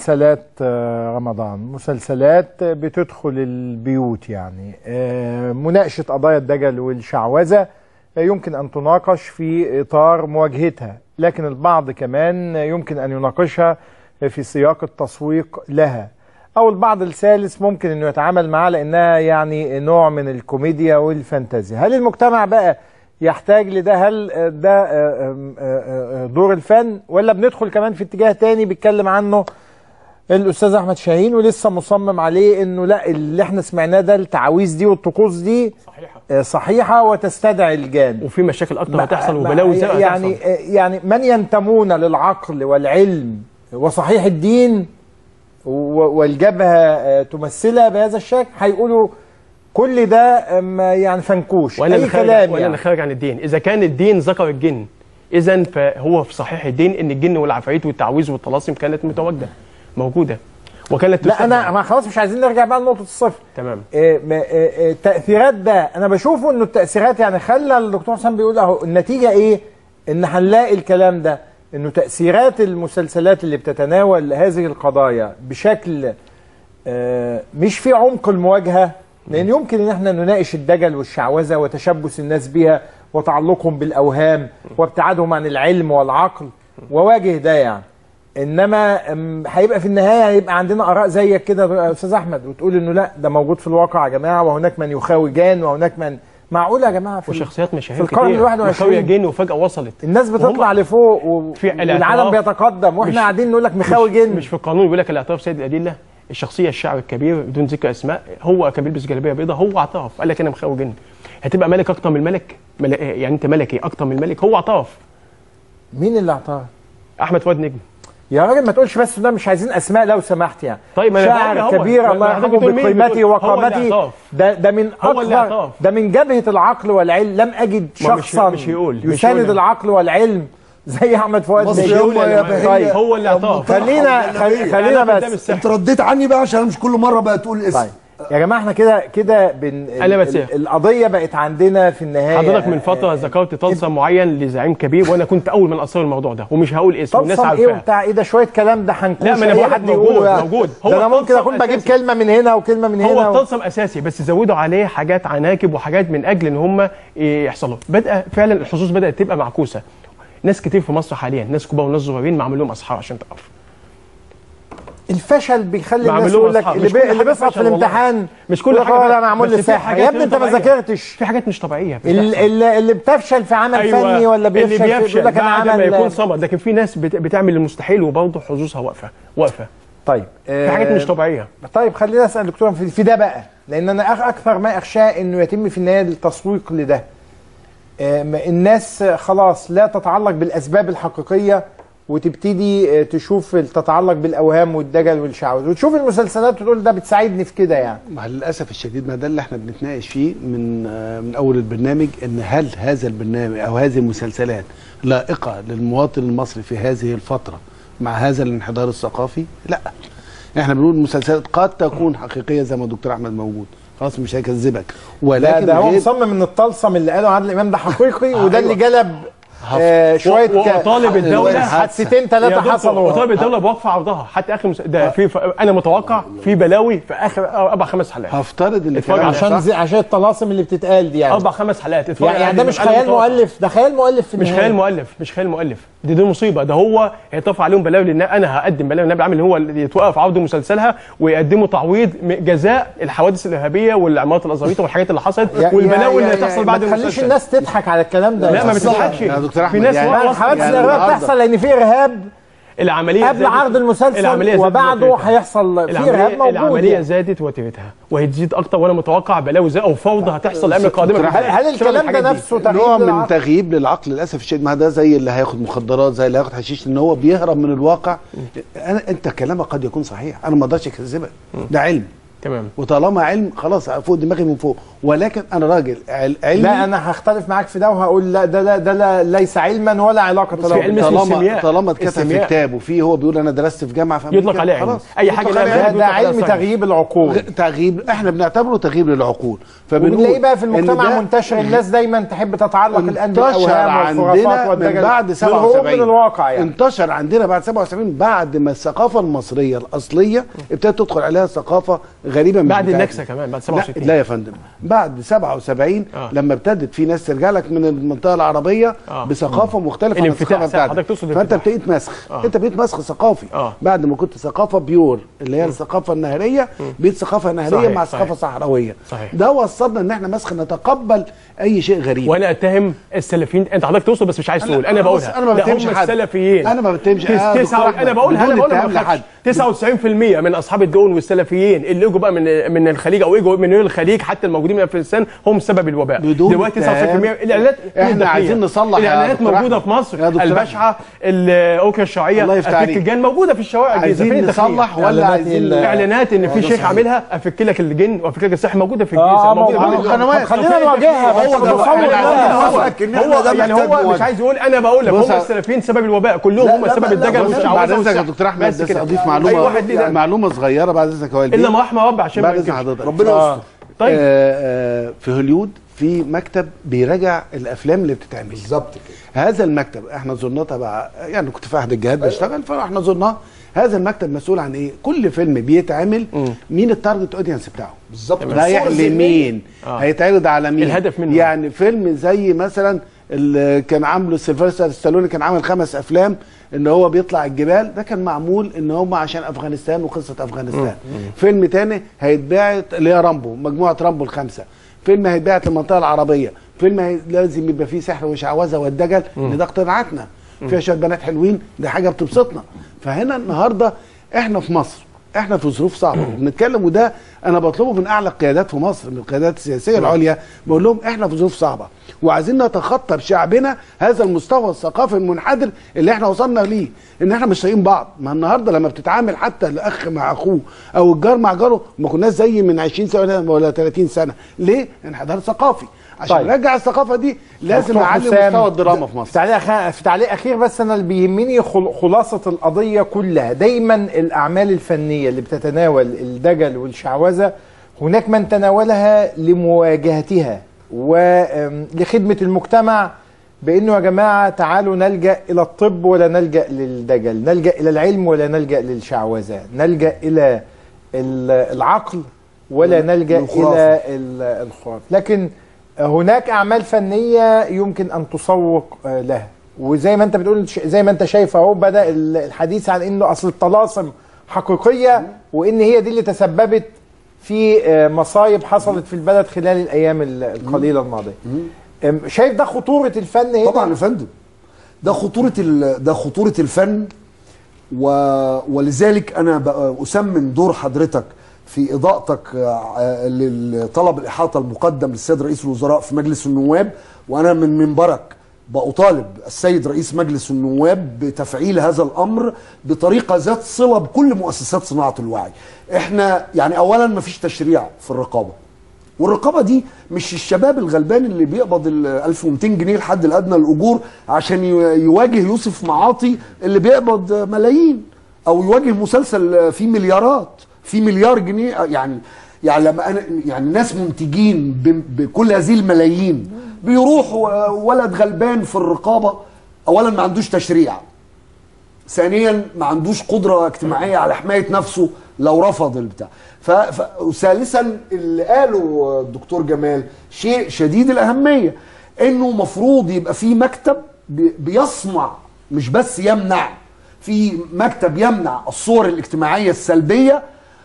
Q: مسلسلات آه، رمضان مسلسلات بتدخل البيوت يعني آه، مناقشة قضايا الدجل والشعوذة يمكن أن تناقش في إطار مواجهتها لكن البعض كمان يمكن أن يناقشها في سياق التسويق لها أو البعض الثالث ممكن أنه يتعامل معها لأنها يعني نوع من الكوميديا والفانتازيا هل المجتمع بقى يحتاج لده هل ده دور الفن ولا بندخل كمان في اتجاه تاني بيتكلم عنه الاستاذ احمد شاهين ولسه مصمم عليه انه لا اللي احنا سمعناه ده التعاويذ دي والطقوس دي صحيحه صحيحه وتستدعي الجان
F: وفي مشاكل اكتر هتحصل وبلاوي زي
Q: يعني يعني من ينتمون للعقل والعلم وصحيح الدين والجبهه تمثلها بهذا الشكل هيقولوا كل ده يعني فنكوش
F: ولا
Q: اي كلام
F: ولا
Q: يعني.
F: خارج عن الدين اذا كان الدين ذكر الجن اذا فهو في صحيح الدين ان الجن والعفاريت والتعويذ والطلاسم كانت متواجده موجوده وكانت
Q: لا انا ما خلاص مش عايزين نرجع بقى لنقطه الصفر
F: تمام
Q: إيه إيه التاثيرات ده انا بشوفه انه التاثيرات يعني خلى الدكتور حسام بيقول اهو النتيجه ايه ان هنلاقي الكلام ده انه تاثيرات المسلسلات اللي بتتناول هذه القضايا بشكل آه مش في عمق المواجهه لان يمكن ان احنا نناقش الدجل والشعوذه وتشبث الناس بها وتعلقهم بالاوهام وابتعادهم عن العلم والعقل وواجه ده يعني انما هيبقى في النهايه هيبقى عندنا اراء زيك كده يا استاذ احمد وتقول انه لا ده موجود في الواقع يا جماعه وهناك من يخاوي جان وهناك من معقول يا جماعه في
F: وشخصيات مشاهير
Q: في القرن ال 21
F: جن وفجاه وصلت
Q: الناس بتطلع لفوق و... والعالم بيتقدم واحنا قاعدين نقول لك مخاوي
F: مش
Q: جن
F: مش في القانون بيقول لك الاعتراف سيد الادله الشخصيه الشاعر الكبير بدون ذكر اسماء هو كان بيلبس جلابيه بيضاء هو اعترف قال لك انا مخاوي جن هتبقى ملك اكتر من الملك مل... يعني انت ملكي اكتر من الملك هو اعترف
Q: مين اللي اعترف؟
F: احمد فؤاد نجم
Q: يا راجل ما تقولش بس ده مش عايزين اسماء لو سمحت يعني
F: طيب ما
Q: شاعر كبير الله يرحمه بقيمته وقامته ده ده من اكثر ده من جبهه العقل والعلم لم اجد شخصا
F: مش, مش يقول
Q: يساند
F: مش
Q: العقل والعلم زي احمد فؤاد
H: مصر يوم يا
Q: طيب
H: بهية
F: هو اللي اعترف
Q: خلينا خلينا بس
H: انت رديت عني بقى عشان مش كل مره بقى تقول اسم
Q: طيب يا جماعه احنا كده كده بن
F: أنا بتسيح.
Q: القضيه بقت عندنا في النهايه
F: حضرتك من فتره ذكرت طلسم معين لزعيم كبير وانا كنت اول من اثار الموضوع ده ومش هقول اسم والناس
Q: طلسم ايه
F: عارفاه
Q: وبتاع ايه ده شويه كلام ده هنكوش
F: لا، ما أنا
Q: اي
F: بقول
Q: حد
F: لك
Q: يقوله
F: موجود-
Q: يعني.
F: موجود.
Q: ده
F: هو
Q: انا ممكن
F: الطلسم
Q: اكون بجيب
F: أساسي.
Q: كلمه من هنا وكلمه من هنا
F: هو
Q: و...
F: الطلسم اساسي بس زودوا عليه حاجات عناكب وحاجات من اجل ان هم يحصلوا بدا فعلا الحظوظ بدات تبقى معكوسه ناس كتير في مصر حاليا ناس كبار وناس صغيرين معمول لهم اسحار عشان تعرف
Q: الفشل بيخلي
F: معمول
Q: الناس
F: لهم
Q: تقول لك
F: أصحاب.
Q: اللي,
F: مش
Q: بي...
F: كل
Q: اللي
F: حاجة
Q: بيسقط في
F: فشل والله.
Q: الامتحان
F: مش كل
Q: يقول لك
F: حاجه
Q: اه لا معمول
F: بس
Q: لي
F: في
Q: سحر
F: حاجات
Q: يا ابني انت ما
F: مش طبيعية.
Q: ذاكرتش
F: في حاجات مش طبيعيه
Q: ال- ال- اللي بتفشل في عمل
F: أيوة.
Q: فني ولا بيفشل
F: اللي
Q: في-
F: بيفشل
Q: يقول لك انا
F: بعد ما يكون
Q: عمل
F: صمد لكن في ناس بت- بتعمل المستحيل وبرضه حظوظها واقفه واقفه
Q: طيب
F: في حاجات مش طبيعيه
Q: طيب خلينا اسال دكتور في, في ده بقى لان انا أخ- اكثر ما اخشاه انه يتم في النهايه التسويق لده آم، الناس خلاص لا تتعلق بالاسباب الحقيقيه وتبتدي آه، تشوف تتعلق بالاوهام والدجل والشعوذه وتشوف المسلسلات وتقول ده بتساعدني في كده يعني
G: مع للاسف الشديد ما ده اللي احنا بنتناقش فيه من آه، من اول البرنامج ان هل هذا البرنامج او هذه المسلسلات لائقه للمواطن المصري في هذه الفتره مع هذا الانحدار الثقافي؟ لا احنا بنقول المسلسلات قد تكون حقيقيه زي ما الدكتور احمد موجود خلاص مش هيكذبك
Q: لا
G: ولكن
Q: ده هو
G: غير-
Q: مصمم ان الطلسم اللي قاله عادل امام ده حقيقي وده اللي جلب آه شويه ك-
F: وطالب الدوله
Q: حادثتين
F: يا
Q: ثلاثه
F: دكتور،
Q: حصلوا
F: وطالب الدوله بوقف عرضها حتى اخر مس... ده في ف... انا متوقع في بلاوي في اخر اربع خمس حلقات
G: هفترض ان
F: اتفرج عليها.
Q: عشان زي عشان الطلاسم اللي بتتقال دي يعني
F: اربع خمس حلقات اتفرج
Q: يعني, يعني ده
F: عليها.
Q: مش
F: أنا
Q: خيال
F: متوقع.
Q: مؤلف ده خيال مؤلف في
F: مش
Q: النهاية.
F: خيال مؤلف مش خيال مؤلف دي دي مصيبه ده هو هيطاف عليهم بلاوي لان انا هقدم بلاوي النبي عامل هو اللي يتوقف عرض مسلسلها ويقدموا تعويض م- جزاء الحوادث الارهابيه والعمارات الازاريطه والحاجات اللي حصلت
Q: يا-
F: والبلاوي
Q: يا-
F: اللي
Q: يا-
F: هتحصل بعد
Q: ما تخليش
F: المسلسل
Q: الناس تضحك على الكلام ده
F: لا ما
Q: أصلاً.
F: بتضحكش
G: يا دكتور أحمد،
F: في ناس
G: يعني-
F: ورا
Q: لا
F: أصلاً.
Q: الحوادث
G: يعني
Q: الارهاب
G: النهاردة-
Q: بتحصل لان في ارهاب
F: العمليه
Q: قبل
F: زادت-
Q: عرض المسلسل
F: العملية زادت
Q: وبعده
F: وتيرتها.
Q: هيحصل في
F: العملية-
Q: ارهاب موجود
F: العمليه
Q: يعني.
F: زادت وتيرتها وهتزيد اكتر وانا متوقع بلاوي زي او فوضى هتحصل الايام القادمه
G: دكتور
Q: هل, هل
F: بسبب
Q: الكلام ده
F: الحاجات دي.
Q: نفسه
G: نوع
Q: تغيير
G: من
Q: للعقل؟
G: تغييب للعقل للاسف الشديد ما ده زي اللي هياخد مخدرات زي اللي هياخد حشيش ان هو بيهرب من الواقع انا انت كلامك قد يكون صحيح انا ما اقدرش اكذبك ده علم
F: تمام
G: وطالما علم خلاص فوق دماغي من فوق ولكن انا راجل عل- علمي
Q: لا انا هختلف معاك في ده وهقول لا ده لا ده لا ليس علما ولا علاقه
F: بس
Q: له
F: في علم اسمه
G: طالما
F: السيمياء.
G: طالما اتكتب في
F: السيمياء.
G: كتاب وفيه هو بيقول انا درست في جامعه في أمريكا،
F: يطلق عليه علم
G: خلاص
F: اي حاجه
G: يطلق
F: لها
G: عليه
Q: ده,
F: علم
Q: ده
F: يطلق عليها
Q: علم
F: ساينس.
Q: تغييب العقول
G: تغييب احنا بنعتبره تغييب للعقول
Q: وبنلاقيه بقى في
G: إن
Q: المجتمع
G: ده
Q: منتشر الناس دايما تحب تتعلق الان
G: انتشر
Q: بالاوهام والخرافات
G: عندنا من
Q: والدجل
G: بعد
Q: بالهروب
G: 77
Q: من الواقع يعني
G: انتشر عندنا بعد 77 بعد ما الثقافه المصريه الاصليه ابتدت تدخل عليها ثقافه غريبه مش
F: بعد
G: بتاعتنا.
F: النكسة كمان، بعد
G: لا,
F: 67.
G: لا يا فندم بعد 77
F: آه.
G: لما ابتدت في ناس ترجع لك من المنطقه العربيه
F: آه.
G: بثقافه مختلفه عن
F: الانفتاح،
G: الثقافه
F: صح،
G: بتاعتك
F: حضرتك تقصد
G: فانت
F: الانفتاح.
G: بقيت مسخ
F: آه.
G: انت بقيت مسخ ثقافي
F: آه.
G: بعد ما كنت ثقافه بيور اللي هي الثقافه النهريه بقيت ثقافه نهريه
F: صحيح،
G: مع
F: صحيح.
G: ثقافه صحراويه
F: صحيح.
G: ده وصلنا ان احنا مسخ نتقبل اي شيء غريب
F: وانا اتهم السلفيين انت حضرتك توصل بس مش عايز
G: أنا-
F: تقول انا
G: أنا
F: بقولها
G: بص، أنا ما
F: لا،
G: بتهمش
F: هم
G: حد.
F: السلفيين
G: أنا ما بتهمش-
F: تس-
G: آه،
F: تسعة
G: دكتور
F: انا بقولها انا
G: بدون
F: بقولها
G: اتهام
F: ما
G: لحد.
F: بخافش. 99% من اصحاب الدول والسلفيين اللي اجوا بقى من من الخليج او اجوا من الخليج حتى الموجودين من افغانستان هم سبب الوباء
G: بدون
F: دلوقتي 99%
G: اتهام.
F: الاعلانات
G: إحنا
F: الداخلية.
G: عايزين نصلح يا
F: الاعلانات
G: دكتور
F: موجوده
G: أحمد.
F: في مصر
G: يا دكتور
F: البشعه الاوكرا الشيوعيه
G: الله يفتح عليك.
F: التكجان موجوده في الشوارع الجيزه
G: عايزين
F: فين الداخلية؟
G: نصلح ولا عايزين-
F: اعلانات ان
G: آه،
F: في
G: ده
F: شيخ
G: صحيح.
F: عاملها افك لك الجن وافك لك السحر موجوده في
Q: آه،
F: الجيزه
Q: ما
F: موجوده
Q: هو-
F: في
Q: طب
F: القنوات
Q: خلينا نواجهها، بس
F: هو ده
Q: تصور
F: إحنا
Q: ده.
F: عايزين
Q: هو-
F: نوافقك إن إحنا
Q: هو-
F: ده يعني
Q: محتاج
F: هو مش
Q: مواجهة.
F: عايز يقول انا بقول لك
G: بص
F: هم
G: يا-
F: السلفيين سبب الوباء كلهم
G: لا،
F: هم
G: لا،
F: سبب
G: لا،
F: الدجل
G: لا،
F: والشعوذه
G: بعد اذنك يا
F: والسحر.
G: دكتور احمد
F: بس
G: بس
F: كده.
G: اضيف
F: اي
G: معلومه
F: واحد ليه ده.
G: معلومه صغيره بعد اذنك يا والدي
F: الا ما رحمه رب عشان ما
G: بعد اذن
F: ينكرش.
G: حضرتك
F: ربنا
G: آه.
F: يستر طيب
G: آه آه في هوليود في مكتب بيراجع الافلام اللي بتتعمل بالظبط كده هذا المكتب احنا زرناه تبع يعني كنت في احد الجهات بشتغل فاحنا زرناه هذا المكتب مسؤول عن ايه كل فيلم بيتعمل مين التارجت اودينس بتاعه بالظبط رايح
F: الصورة
G: لمين
F: آه.
G: هيتعرض على مين
F: الهدف منه.
G: يعني فيلم زي مثلا اللي كان عامله سيلفستر ستالوني كان عامل خمس افلام ان هو بيطلع الجبال ده كان معمول ان هم عشان افغانستان وقصه افغانستان فيلم تاني هيتباعت اللي هي رامبو مجموعه رامبو الخمسه فيلم هيتباعت للمنطقه العربيه فيلم هي... لازم يبقى فيه سحر وشعوذه والدجل ان ده اقتناعاتنا فيها شويه بنات حلوين دي حاجه بتبسطنا فهنا النهارده احنا في مصر احنا في ظروف صعبه وبنتكلم وده انا بطلبه من اعلى القيادات في مصر من القيادات السياسيه العليا بقول لهم احنا في ظروف صعبه وعايزين نتخطى بشعبنا هذا المستوى الثقافي المنحدر اللي احنا وصلنا ليه ان احنا مش طايقين بعض ما النهارده لما بتتعامل حتى الاخ مع اخوه او الجار مع جاره ما كناش زي من 20 سنه ولا 30 سنه ليه انحدار ثقافي عشان
Q: طيب.
G: نرجع الثقافه دي لازم
Q: دكتور
G: نعلي
Q: حسام،
G: مستوى الدراما في مصر
Q: في تعليق أخ- في تعليق اخير بس انا اللي بيهمني خل- خلاصه القضيه كلها دايما الاعمال الفنيه اللي بتتناول الدجل والشعوذه هناك من تناولها لمواجهتها ولخدمه المجتمع بانه يا جماعه تعالوا نلجا الى الطب ولا نلجا للدجل نلجا الى العلم ولا نلجا للشعوذه نلجا الى ال- العقل ولا نلجا
H: للخرافة.
Q: الى ال- الخرافه لكن هناك اعمال فنيه يمكن ان تسوق آه، لها وزي ما انت بتقول ش- زي ما انت شايف اهو بدا ال- الحديث عن انه اصل الطلاسم حقيقيه وان هي دي اللي تسببت في آه، مصايب حصلت في البلد خلال الايام ال- القليله الماضيه أم، شايف ده خطوره الفن هنا
H: طبعا يا فندم ده خطوره ال- ده خطوره الفن و... ولذلك انا بقى اسمم دور حضرتك في اضاءتك آه، للطلب الاحاطه المقدم للسيد رئيس الوزراء في مجلس النواب وانا من منبرك بأطالب السيد رئيس مجلس النواب بتفعيل هذا الامر بطريقه ذات صله بكل مؤسسات صناعه الوعي. احنا يعني اولا ما فيش تشريع في الرقابه. والرقابه دي مش الشباب الغلبان اللي بيقبض ال 1200 جنيه الحد الادنى للاجور عشان ي- يواجه يوسف معاطي اللي بيقبض ملايين او يواجه مسلسل فيه مليارات فيه مليار جنيه يعني يعني لما انا يعني ناس منتجين ب- بكل هذه الملايين بيروح و- ولد غلبان في الرقابه اولا ما عندوش تشريع ثانيا ما عندوش قدره اجتماعيه على حمايه نفسه لو رفض البتاع ف... ف... وثالثا اللي قاله الدكتور جمال شيء شديد الاهميه انه مفروض يبقى في مكتب بي... بيصنع مش بس يمنع في مكتب يمنع الصور الاجتماعيه السلبيه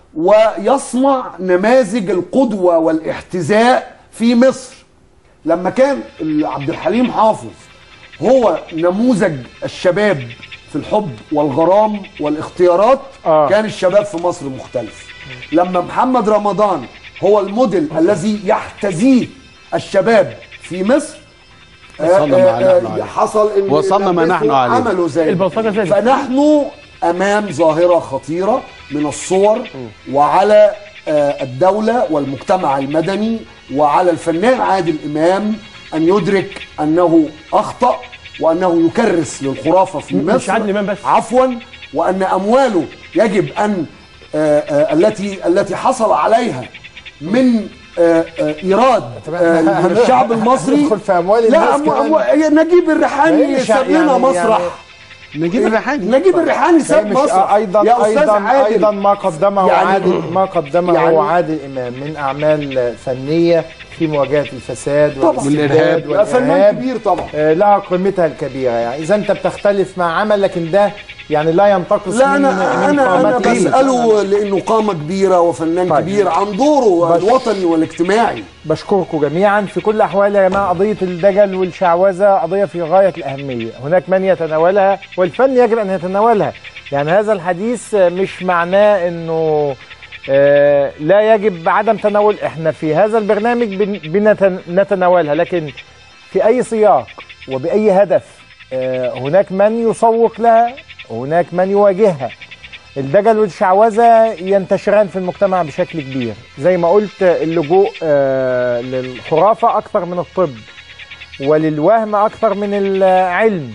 H: ويصنع نماذج القدوه والاحتذاء في مصر لما كان عبد الحليم حافظ هو نموذج الشباب في الحب والغرام والاختيارات آه. كان الشباب في مصر مختلف لما محمد رمضان هو الموديل الذي يحتذيه الشباب في مصر
G: وصلنا ما نحن عليه.
H: حصل ان
G: وصلنا ما نحن عليه.
H: عملوا ذلك
F: البلطجة زادت.
H: فنحن امام ظاهره خطيره من الصور وعلى آه، الدوله والمجتمع المدني وعلى الفنان عادل امام ان يدرك انه اخطا وانه يكرس للخرافه في
F: مش
H: مصر
F: عادل إمام بس.
H: عفوا وان امواله يجب ان آه، آه، التي التي حصل عليها من آه، آه، ايراد آه، من الشعب المصري
Q: ندخل في أموال
H: لا
Q: الناس
H: أمو-
Q: كمان.
H: أمو- نجيب الريحاني
Q: ماشي،
H: ساب لنا
Q: يعني-
H: مسرح
Q: يعني-
G: نجيب الريحاني
H: نجيب الريحاني ساب
Q: مش
H: مصر
Q: ايضا
H: يا أستاذ
Q: ايضا
H: عادل.
Q: ايضا ما قدمه
H: يعني-
Q: عادل ما قدمه
H: يعني-
Q: عادل امام من اعمال فنيه في مواجهه الفساد
H: طبعا.
Q: والاستبداد
H: والإرهاب. فنان
Q: والارهاب
H: كبير طبعا
Q: آه، لها قيمتها الكبيره يعني اذا انت بتختلف مع عمل لكن ده يعني لا ينتقص
H: لا
Q: من
H: انا
Q: من
H: انا انا
Q: قامته.
H: بساله لانه قامه كبيره وفنان
Q: طيب.
H: كبير عن دوره الوطني والاجتماعي
Q: بشكركم جميعا في كل الاحوال يا جماعه قضيه الدجل والشعوذه قضيه في غايه الاهميه هناك من يتناولها والفن يجب ان يتناولها يعني هذا الحديث مش معناه انه آه، لا يجب عدم تناول احنا في هذا البرنامج بن- بنتناولها لكن في اي سياق وباي هدف آه، هناك من يسوق لها هناك من يواجهها الدجل والشعوذة ينتشران في المجتمع بشكل كبير زي ما قلت اللجوء آه، للخرافة أكثر من الطب وللوهم أكثر من العلم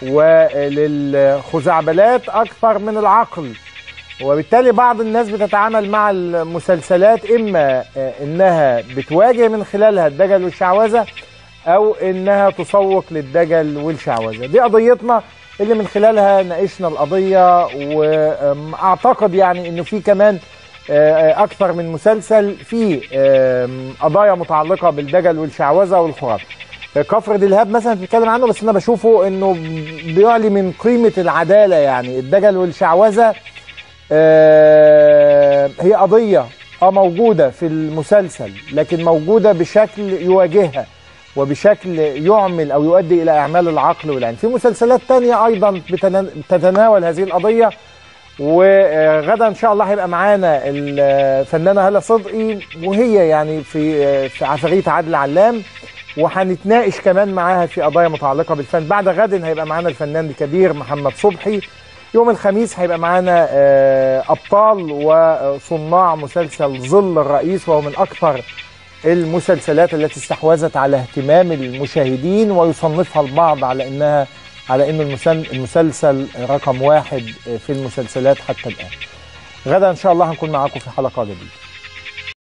Q: وللخزعبلات أكثر من العقل وبالتالي بعض الناس بتتعامل مع المسلسلات إما آه، إنها بتواجه من خلالها الدجل والشعوذة أو إنها تسوق للدجل والشعوذة دي قضيتنا اللي من خلالها ناقشنا القضية وأعتقد يعني إنه في كمان آه، أكثر من مسلسل فيه آم، قضايا متعلقة بالدجل والشعوذة والخرافة كفر دلهاب مثلا بتتكلم عنه بس انا بشوفه انه بيعلي من قيمه العداله يعني الدجل والشعوذه آه، هي قضيه اه موجوده في المسلسل لكن موجوده بشكل يواجهها وبشكل يعمل او يؤدي الى اعمال العقل والعين في مسلسلات تانية ايضا بتنا- بتتناول هذه القضيه وغدا ان شاء الله هيبقى معانا الفنانه هاله صدقي وهي يعني في في عفاريت عادل علام وهنتناقش كمان معاها في قضايا متعلقه بالفن بعد غد هيبقى معانا الفنان الكبير محمد صبحي يوم الخميس هيبقى معانا آه، ابطال وصناع مسلسل ظل الرئيس وهو من اكثر المسلسلات التي استحوذت على اهتمام المشاهدين ويصنفها البعض على انها على انه المسل- المسلسل رقم واحد في المسلسلات حتى الان. غدا ان شاء الله هنكون معاكم في حلقه جديده.